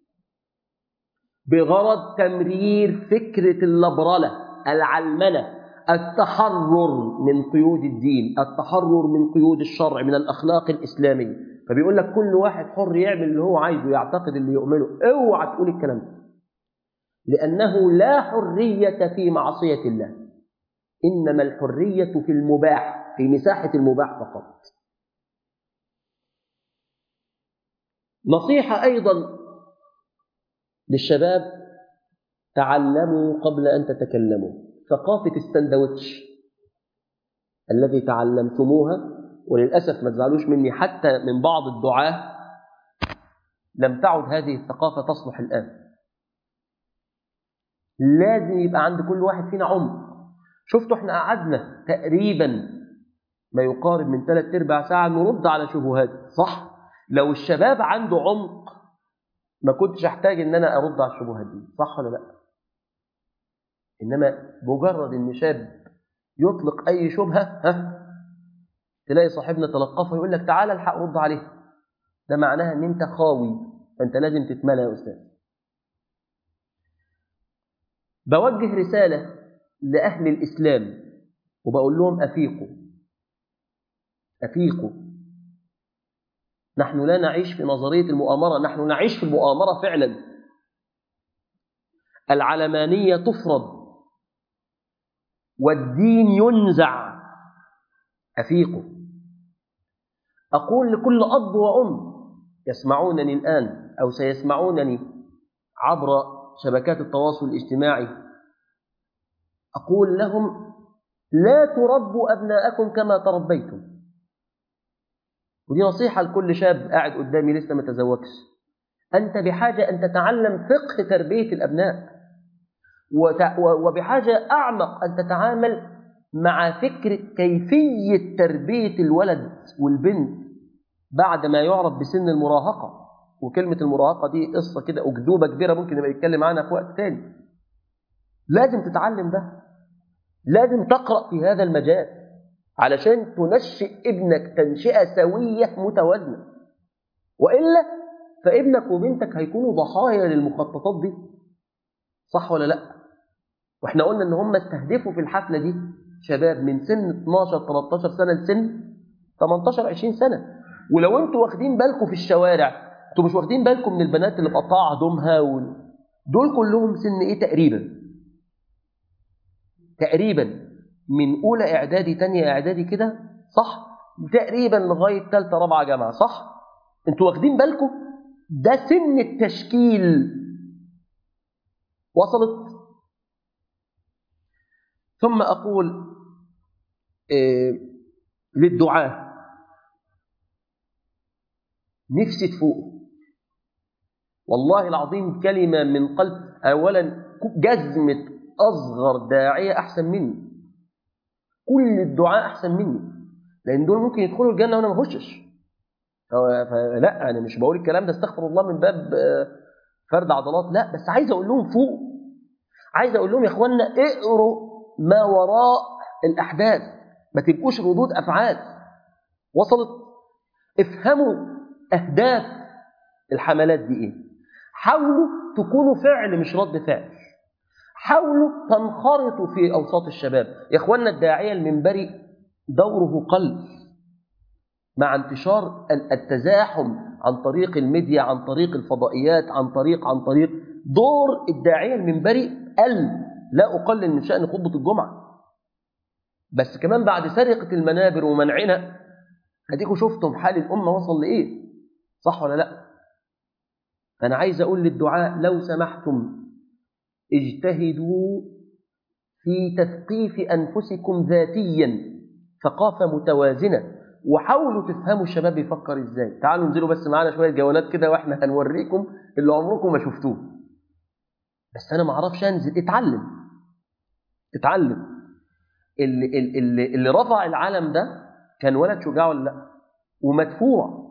بغرض تمرير فكرة اللبرلة العلمنة التحرر من قيود الدين التحرر من قيود الشرع من الأخلاق الإسلامية فبيقول لك كل واحد حر يعمل اللي هو عايزه يعتقد اللي يؤمنه اوعى تقول الكلام ده لأنه لا حرية في معصية الله إنما الحرية في المباح في مساحة المباح فقط نصيحة أيضا للشباب تعلموا قبل أن تتكلموا ثقافة السندوتش الذي تعلمتموها وللأسف ما تزعلوش مني حتى من بعض الدعاة لم تعد هذه الثقافة تصلح الآن لازم يبقى عند كل واحد فينا عمق شفتوا احنا قعدنا تقريبا ما يقارب من ثلاث ارباع ساعة نرد على شبهات صح لو الشباب عنده عمق ما كنتش احتاج ان انا ارد على الشبهات دي صح ولا لا انما مجرد ان شاب يطلق اي شبهه ها تلاقي صاحبنا تلقفها يقول لك تعالى الحق رد عليها ده معناها ان انت خاوي فانت لازم تتملى يا استاذ بوجه رساله لاهل الاسلام وبقول لهم افيقوا افيقوا نحن لا نعيش في نظريه المؤامره نحن نعيش في المؤامره فعلا العلمانيه تفرض والدين ينزع أفيقوا أقول لكل أب وأم يسمعونني الآن أو سيسمعونني عبر شبكات التواصل الاجتماعي أقول لهم لا تربوا أبناءكم كما تربيتم ودي نصيحة لكل شاب قاعد قدامي لسه ما تزوجش أنت بحاجة أن تتعلم فقه تربية الأبناء وبحاجة أعمق أن تتعامل مع فكرة كيفية تربية الولد والبنت بعد ما يعرف بسن المراهقة وكلمة المراهقة دي قصة كده أكذوبة كبيرة ممكن نبقى نتكلم عنها في وقت تاني لازم تتعلم ده لازم تقرأ في هذا المجال علشان تنشئ ابنك تنشئة سوية متوازنة وإلا فابنك وبنتك هيكونوا ضحايا للمخططات دي صح ولا لا واحنا قلنا ان هم استهدفوا في الحفله دي شباب من سن 12 13 سنه لسن 18 20 سنه ولو انتوا واخدين بالكم في الشوارع انتوا مش واخدين بالكم من البنات اللي مقطعه هدومها و... دول كلهم سن ايه تقريبا تقريبا من اولى اعدادي تانية اعدادي كده صح تقريبا لغايه ثالثه رابعه جامعه صح انتوا واخدين بالكم ده سن التشكيل وصلت ثم أقول إيه للدعاة نفسي تفوق والله العظيم كلمة من قلب أولا جزمة أصغر داعية أحسن مني كل الدعاء أحسن مني لأن دول ممكن يدخلوا الجنة وأنا ما أخشش فلا أنا مش بقول الكلام ده استغفر الله من باب فرد عضلات لا بس عايز أقول لهم فوق عايز أقول لهم يا إخوانا اقروا ما وراء الأحداث ما تبقوش ردود أفعال وصلت افهموا أهداف الحملات دي إيه حاولوا تكونوا فعل مش رد فعل حاولوا تنخرطوا في أوساط الشباب يا إخوانا الداعية المنبري دوره قلب مع انتشار التزاحم عن طريق الميديا عن طريق الفضائيات عن طريق عن طريق دور الداعية المنبري قل لا أقلل من شأن خطبة الجمعة بس كمان بعد سرقة المنابر ومنعنا هديكوا شفتم حال الأمة وصل لإيه صح ولا لا أنا عايز أقول للدعاء لو سمحتم اجتهدوا في تثقيف أنفسكم ذاتيا ثقافة متوازنة وحاولوا تفهموا الشباب بيفكر ازاي تعالوا انزلوا بس معانا شوية جوانات كده واحنا هنوريكم اللي عمركم ما شفتوه بس انا ما اعرفش انزل اتعلم اتعلم اللي, اللي, اللي رفع العلم ده كان ولد شجاع ولا لا ومدفوع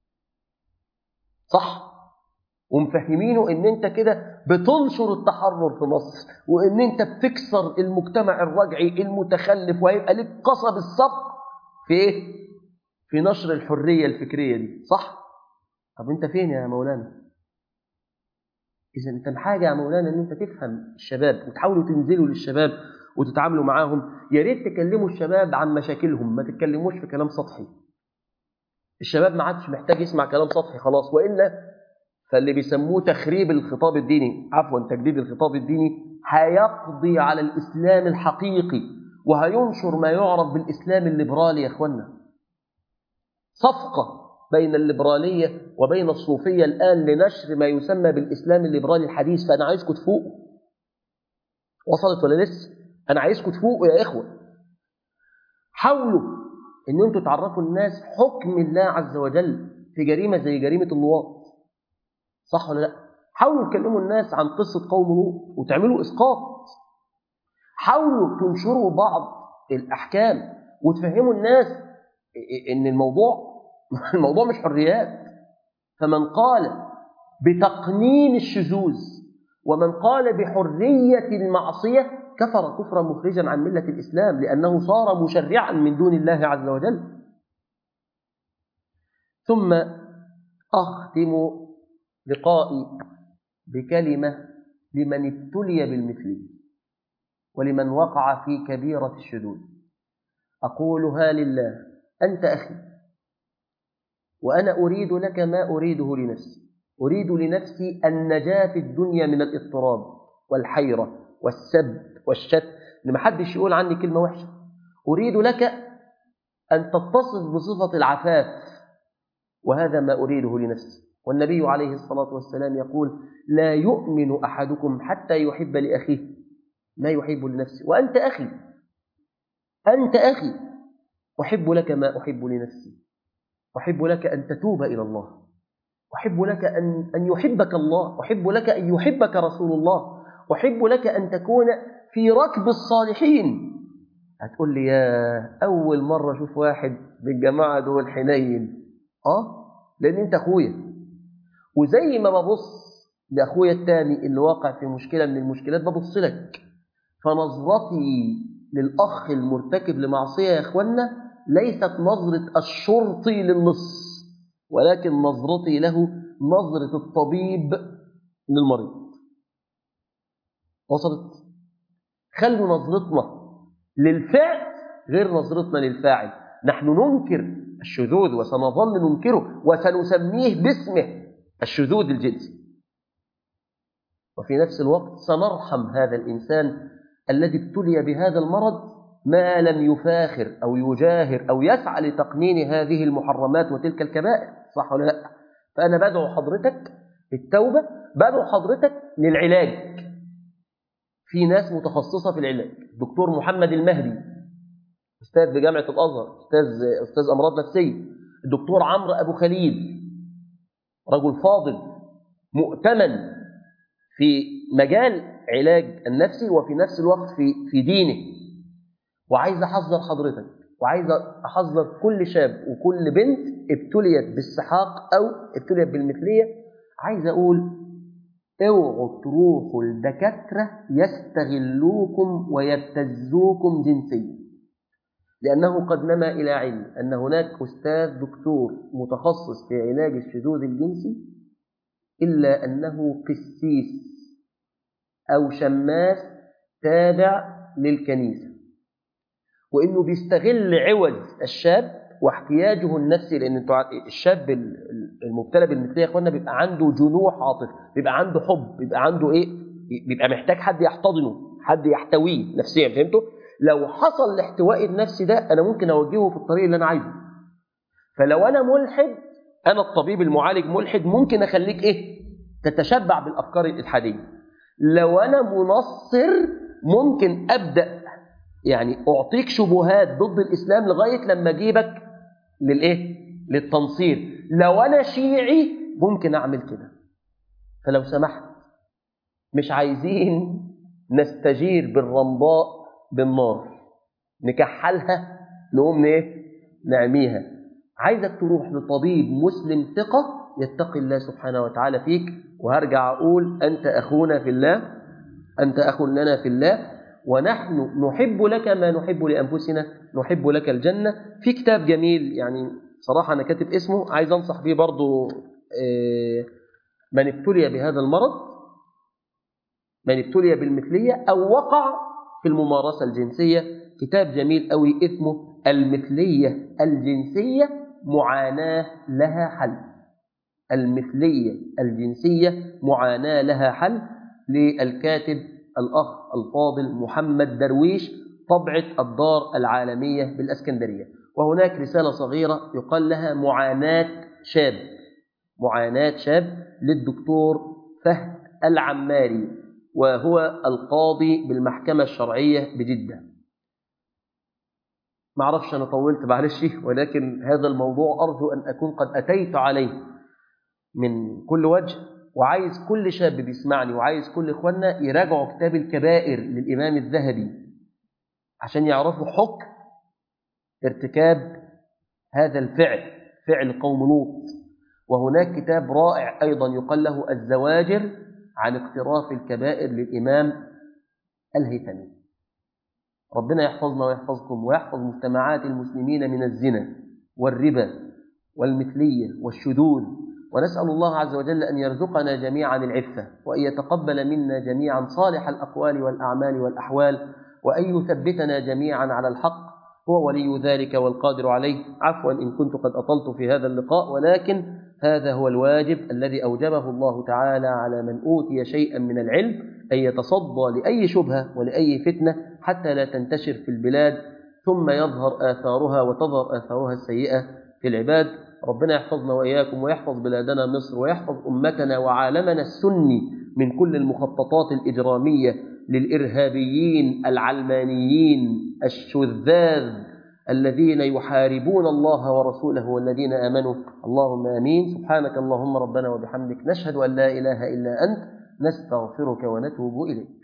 صح ومفهمينه ان انت كده بتنشر التحرر في مصر وان انت بتكسر المجتمع الرجعي المتخلف وهيبقى لك قصب السبق في ايه في نشر الحريه الفكريه دي صح طب انت فين يا مولانا اذا انت بحاجه يا مولانا ان انت تفهم الشباب وتحاولوا تنزلوا للشباب وتتعاملوا معاهم يا ريت تكلموا الشباب عن مشاكلهم ما تتكلموش في كلام سطحي الشباب ما عادش محتاج يسمع كلام سطحي خلاص والا فاللي بيسموه تخريب الخطاب الديني عفوا تجديد الخطاب الديني هيقضي على الاسلام الحقيقي وهينشر ما يعرف بالاسلام الليبرالي يا اخوانا صفقه بين الليبراليه وبين الصوفيه الان لنشر ما يسمى بالاسلام الليبرالي الحديث فانا عايزكم تفوقوا وصلت ولا لسه انا عايزكم تفوقوا يا اخوه حاولوا ان انتوا تعرفوا الناس حكم الله عز وجل في جريمه زي جريمه اللواط صح ولا لا حاولوا تكلموا الناس عن قصه قوم لوط وتعملوا اسقاط حاولوا تنشروا بعض الاحكام وتفهموا الناس ان الموضوع الموضوع مش حريات فمن قال بتقنين الشذوذ ومن قال بحريه المعصيه كفر كفرا مخرجا عن مله الاسلام لانه صار مشرعا من دون الله عز وجل ثم اختم لقائي بكلمة لمن ابتلي بالمثلية ولمن وقع في كبيرة الشذوذ أقولها لله أنت أخي وأنا أريد لك ما أريده لنفسي أريد لنفسي النجاة في الدنيا من الاضطراب والحيرة والسب والشت إن محدش يقول عني كلمة وحشة أريد لك أن تتصف بصفة العفاف وهذا ما أريده لنفسي والنبي عليه الصلاة والسلام يقول لا يؤمن أحدكم حتى يحب لأخيه ما يحب لنفسه وأنت أخي أنت أخي أحب لك ما أحب لنفسي أحب لك أن تتوب إلى الله أحب لك أن, أن يحبك الله أحب لك أن يحبك رسول الله أحب لك أن تكون في ركب الصالحين هتقول لي يا أول مرة أشوف واحد بالجماعة دول حنين آه لأن أنت أخويا وزي ما ببص لاخويا التاني اللي واقع في مشكله من المشكلات ببص لك فنظرتي للاخ المرتكب لمعصيه يا اخوانا ليست نظره الشرطي للص ولكن نظرتي له نظره الطبيب للمريض وصلت خلوا نظرتنا للفعل غير نظرتنا للفاعل نحن ننكر الشذوذ وسنظل ننكره وسنسميه باسمه الشذوذ الجنسي وفي نفس الوقت سنرحم هذا الإنسان الذي ابتلي بهذا المرض ما لم يفاخر أو يجاهر أو يسعى لتقنين هذه المحرمات وتلك الكبائر صح ولا لا فأنا بدعو حضرتك بالتوبة بدعو حضرتك للعلاج في ناس متخصصة في العلاج دكتور محمد المهدي أستاذ بجامعة الأزهر أستاذ, أستاذ أمراض نفسية الدكتور عمرو أبو خليل رجل فاضل مؤتمن في مجال علاج النفسي وفي نفس الوقت في في دينه وعايز احذر حضرتك وعايز احذر كل شاب وكل بنت ابتليت بالسحاق او ابتليت بالمثليه عايز اقول اوعوا تروحوا الدكاتره يستغلوكم ويبتزوكم جنسيا لأنه قد نما إلى علم أن هناك أستاذ دكتور متخصص في علاج الشذوذ الجنسي إلا أنه قسيس أو شماس تابع للكنيسة وإنه بيستغل عوز الشاب واحتياجه النفسي لأن الشاب المبتلى بالمثلية يا إخوانا بيبقى عنده جنوح عاطفة بيبقى عنده حب بيبقى عنده إيه بيبقى محتاج حد يحتضنه حد يحتويه نفسيا فهمتوا لو حصل الاحتواء النفسي ده انا ممكن اوجهه في الطريق اللي انا عايزه فلو انا ملحد انا الطبيب المعالج ملحد ممكن اخليك ايه تتشبع بالافكار الالحاديه لو انا منصر ممكن ابدا يعني أعطيك شبهات ضد الإسلام لغاية لما أجيبك للإيه؟ للتنصير لو أنا شيعي ممكن أعمل كده فلو سمحت مش عايزين نستجير بالرمضاء بالنار نكحلها نقوم ايه نعميها عايزك تروح لطبيب مسلم ثقة يتقي الله سبحانه وتعالى فيك وهرجع أقول أنت أخونا في الله أنت أخ لنا في الله ونحن نحب لك ما نحب لأنفسنا نحب لك الجنة في كتاب جميل يعني صراحة أنا كاتب اسمه عايز أنصح بيه برضو من ابتلي بهذا المرض من ابتلي بالمثلية أو وقع في الممارسة الجنسية كتاب جميل قوي اسمه المثلية الجنسية معاناة لها حل المثلية الجنسية معاناة لها حل للكاتب الأخ الفاضل محمد درويش طبعة الدار العالمية بالأسكندرية وهناك رسالة صغيرة يقال لها معاناة شاب معاناة شاب للدكتور فهد العماري وهو القاضي بالمحكمة الشرعية بجدة ما اعرفش أنا طولت معلش ولكن هذا الموضوع أرجو أن أكون قد أتيت عليه من كل وجه وعايز كل شاب بيسمعني وعايز كل إخواننا يراجعوا كتاب الكبائر للإمام الذهبي عشان يعرفوا حكم ارتكاب هذا الفعل فعل قوم لوط وهناك كتاب رائع أيضا يقال له الزواجر عن اقتراف الكبائر للإمام الهيثمي ربنا يحفظنا ويحفظكم ويحفظ مجتمعات المسلمين من الزنا والربا والمثلية والشذوذ ونسأل الله عز وجل أن يرزقنا جميعا العفة وأن يتقبل منا جميعا صالح الأقوال والأعمال والأحوال وأن يثبتنا جميعا على الحق هو ولي ذلك والقادر عليه عفوا إن كنت قد أطلت في هذا اللقاء ولكن هذا هو الواجب الذي أوجبه الله تعالى على من أوتي شيئا من العلم أن يتصدى لأي شبهة ولأي فتنة حتى لا تنتشر في البلاد ثم يظهر آثارها وتظهر آثارها السيئة في العباد ربنا يحفظنا وإياكم ويحفظ بلادنا مصر ويحفظ أمتنا وعالمنا السني من كل المخططات الإجرامية للإرهابيين العلمانيين الشذاذ الذين يحاربون الله ورسوله والذين آمنوا اللهم آمين سبحانك اللهم ربنا وبحمدك نشهد أن لا إله إلا أنت نستغفرك ونتوب إليك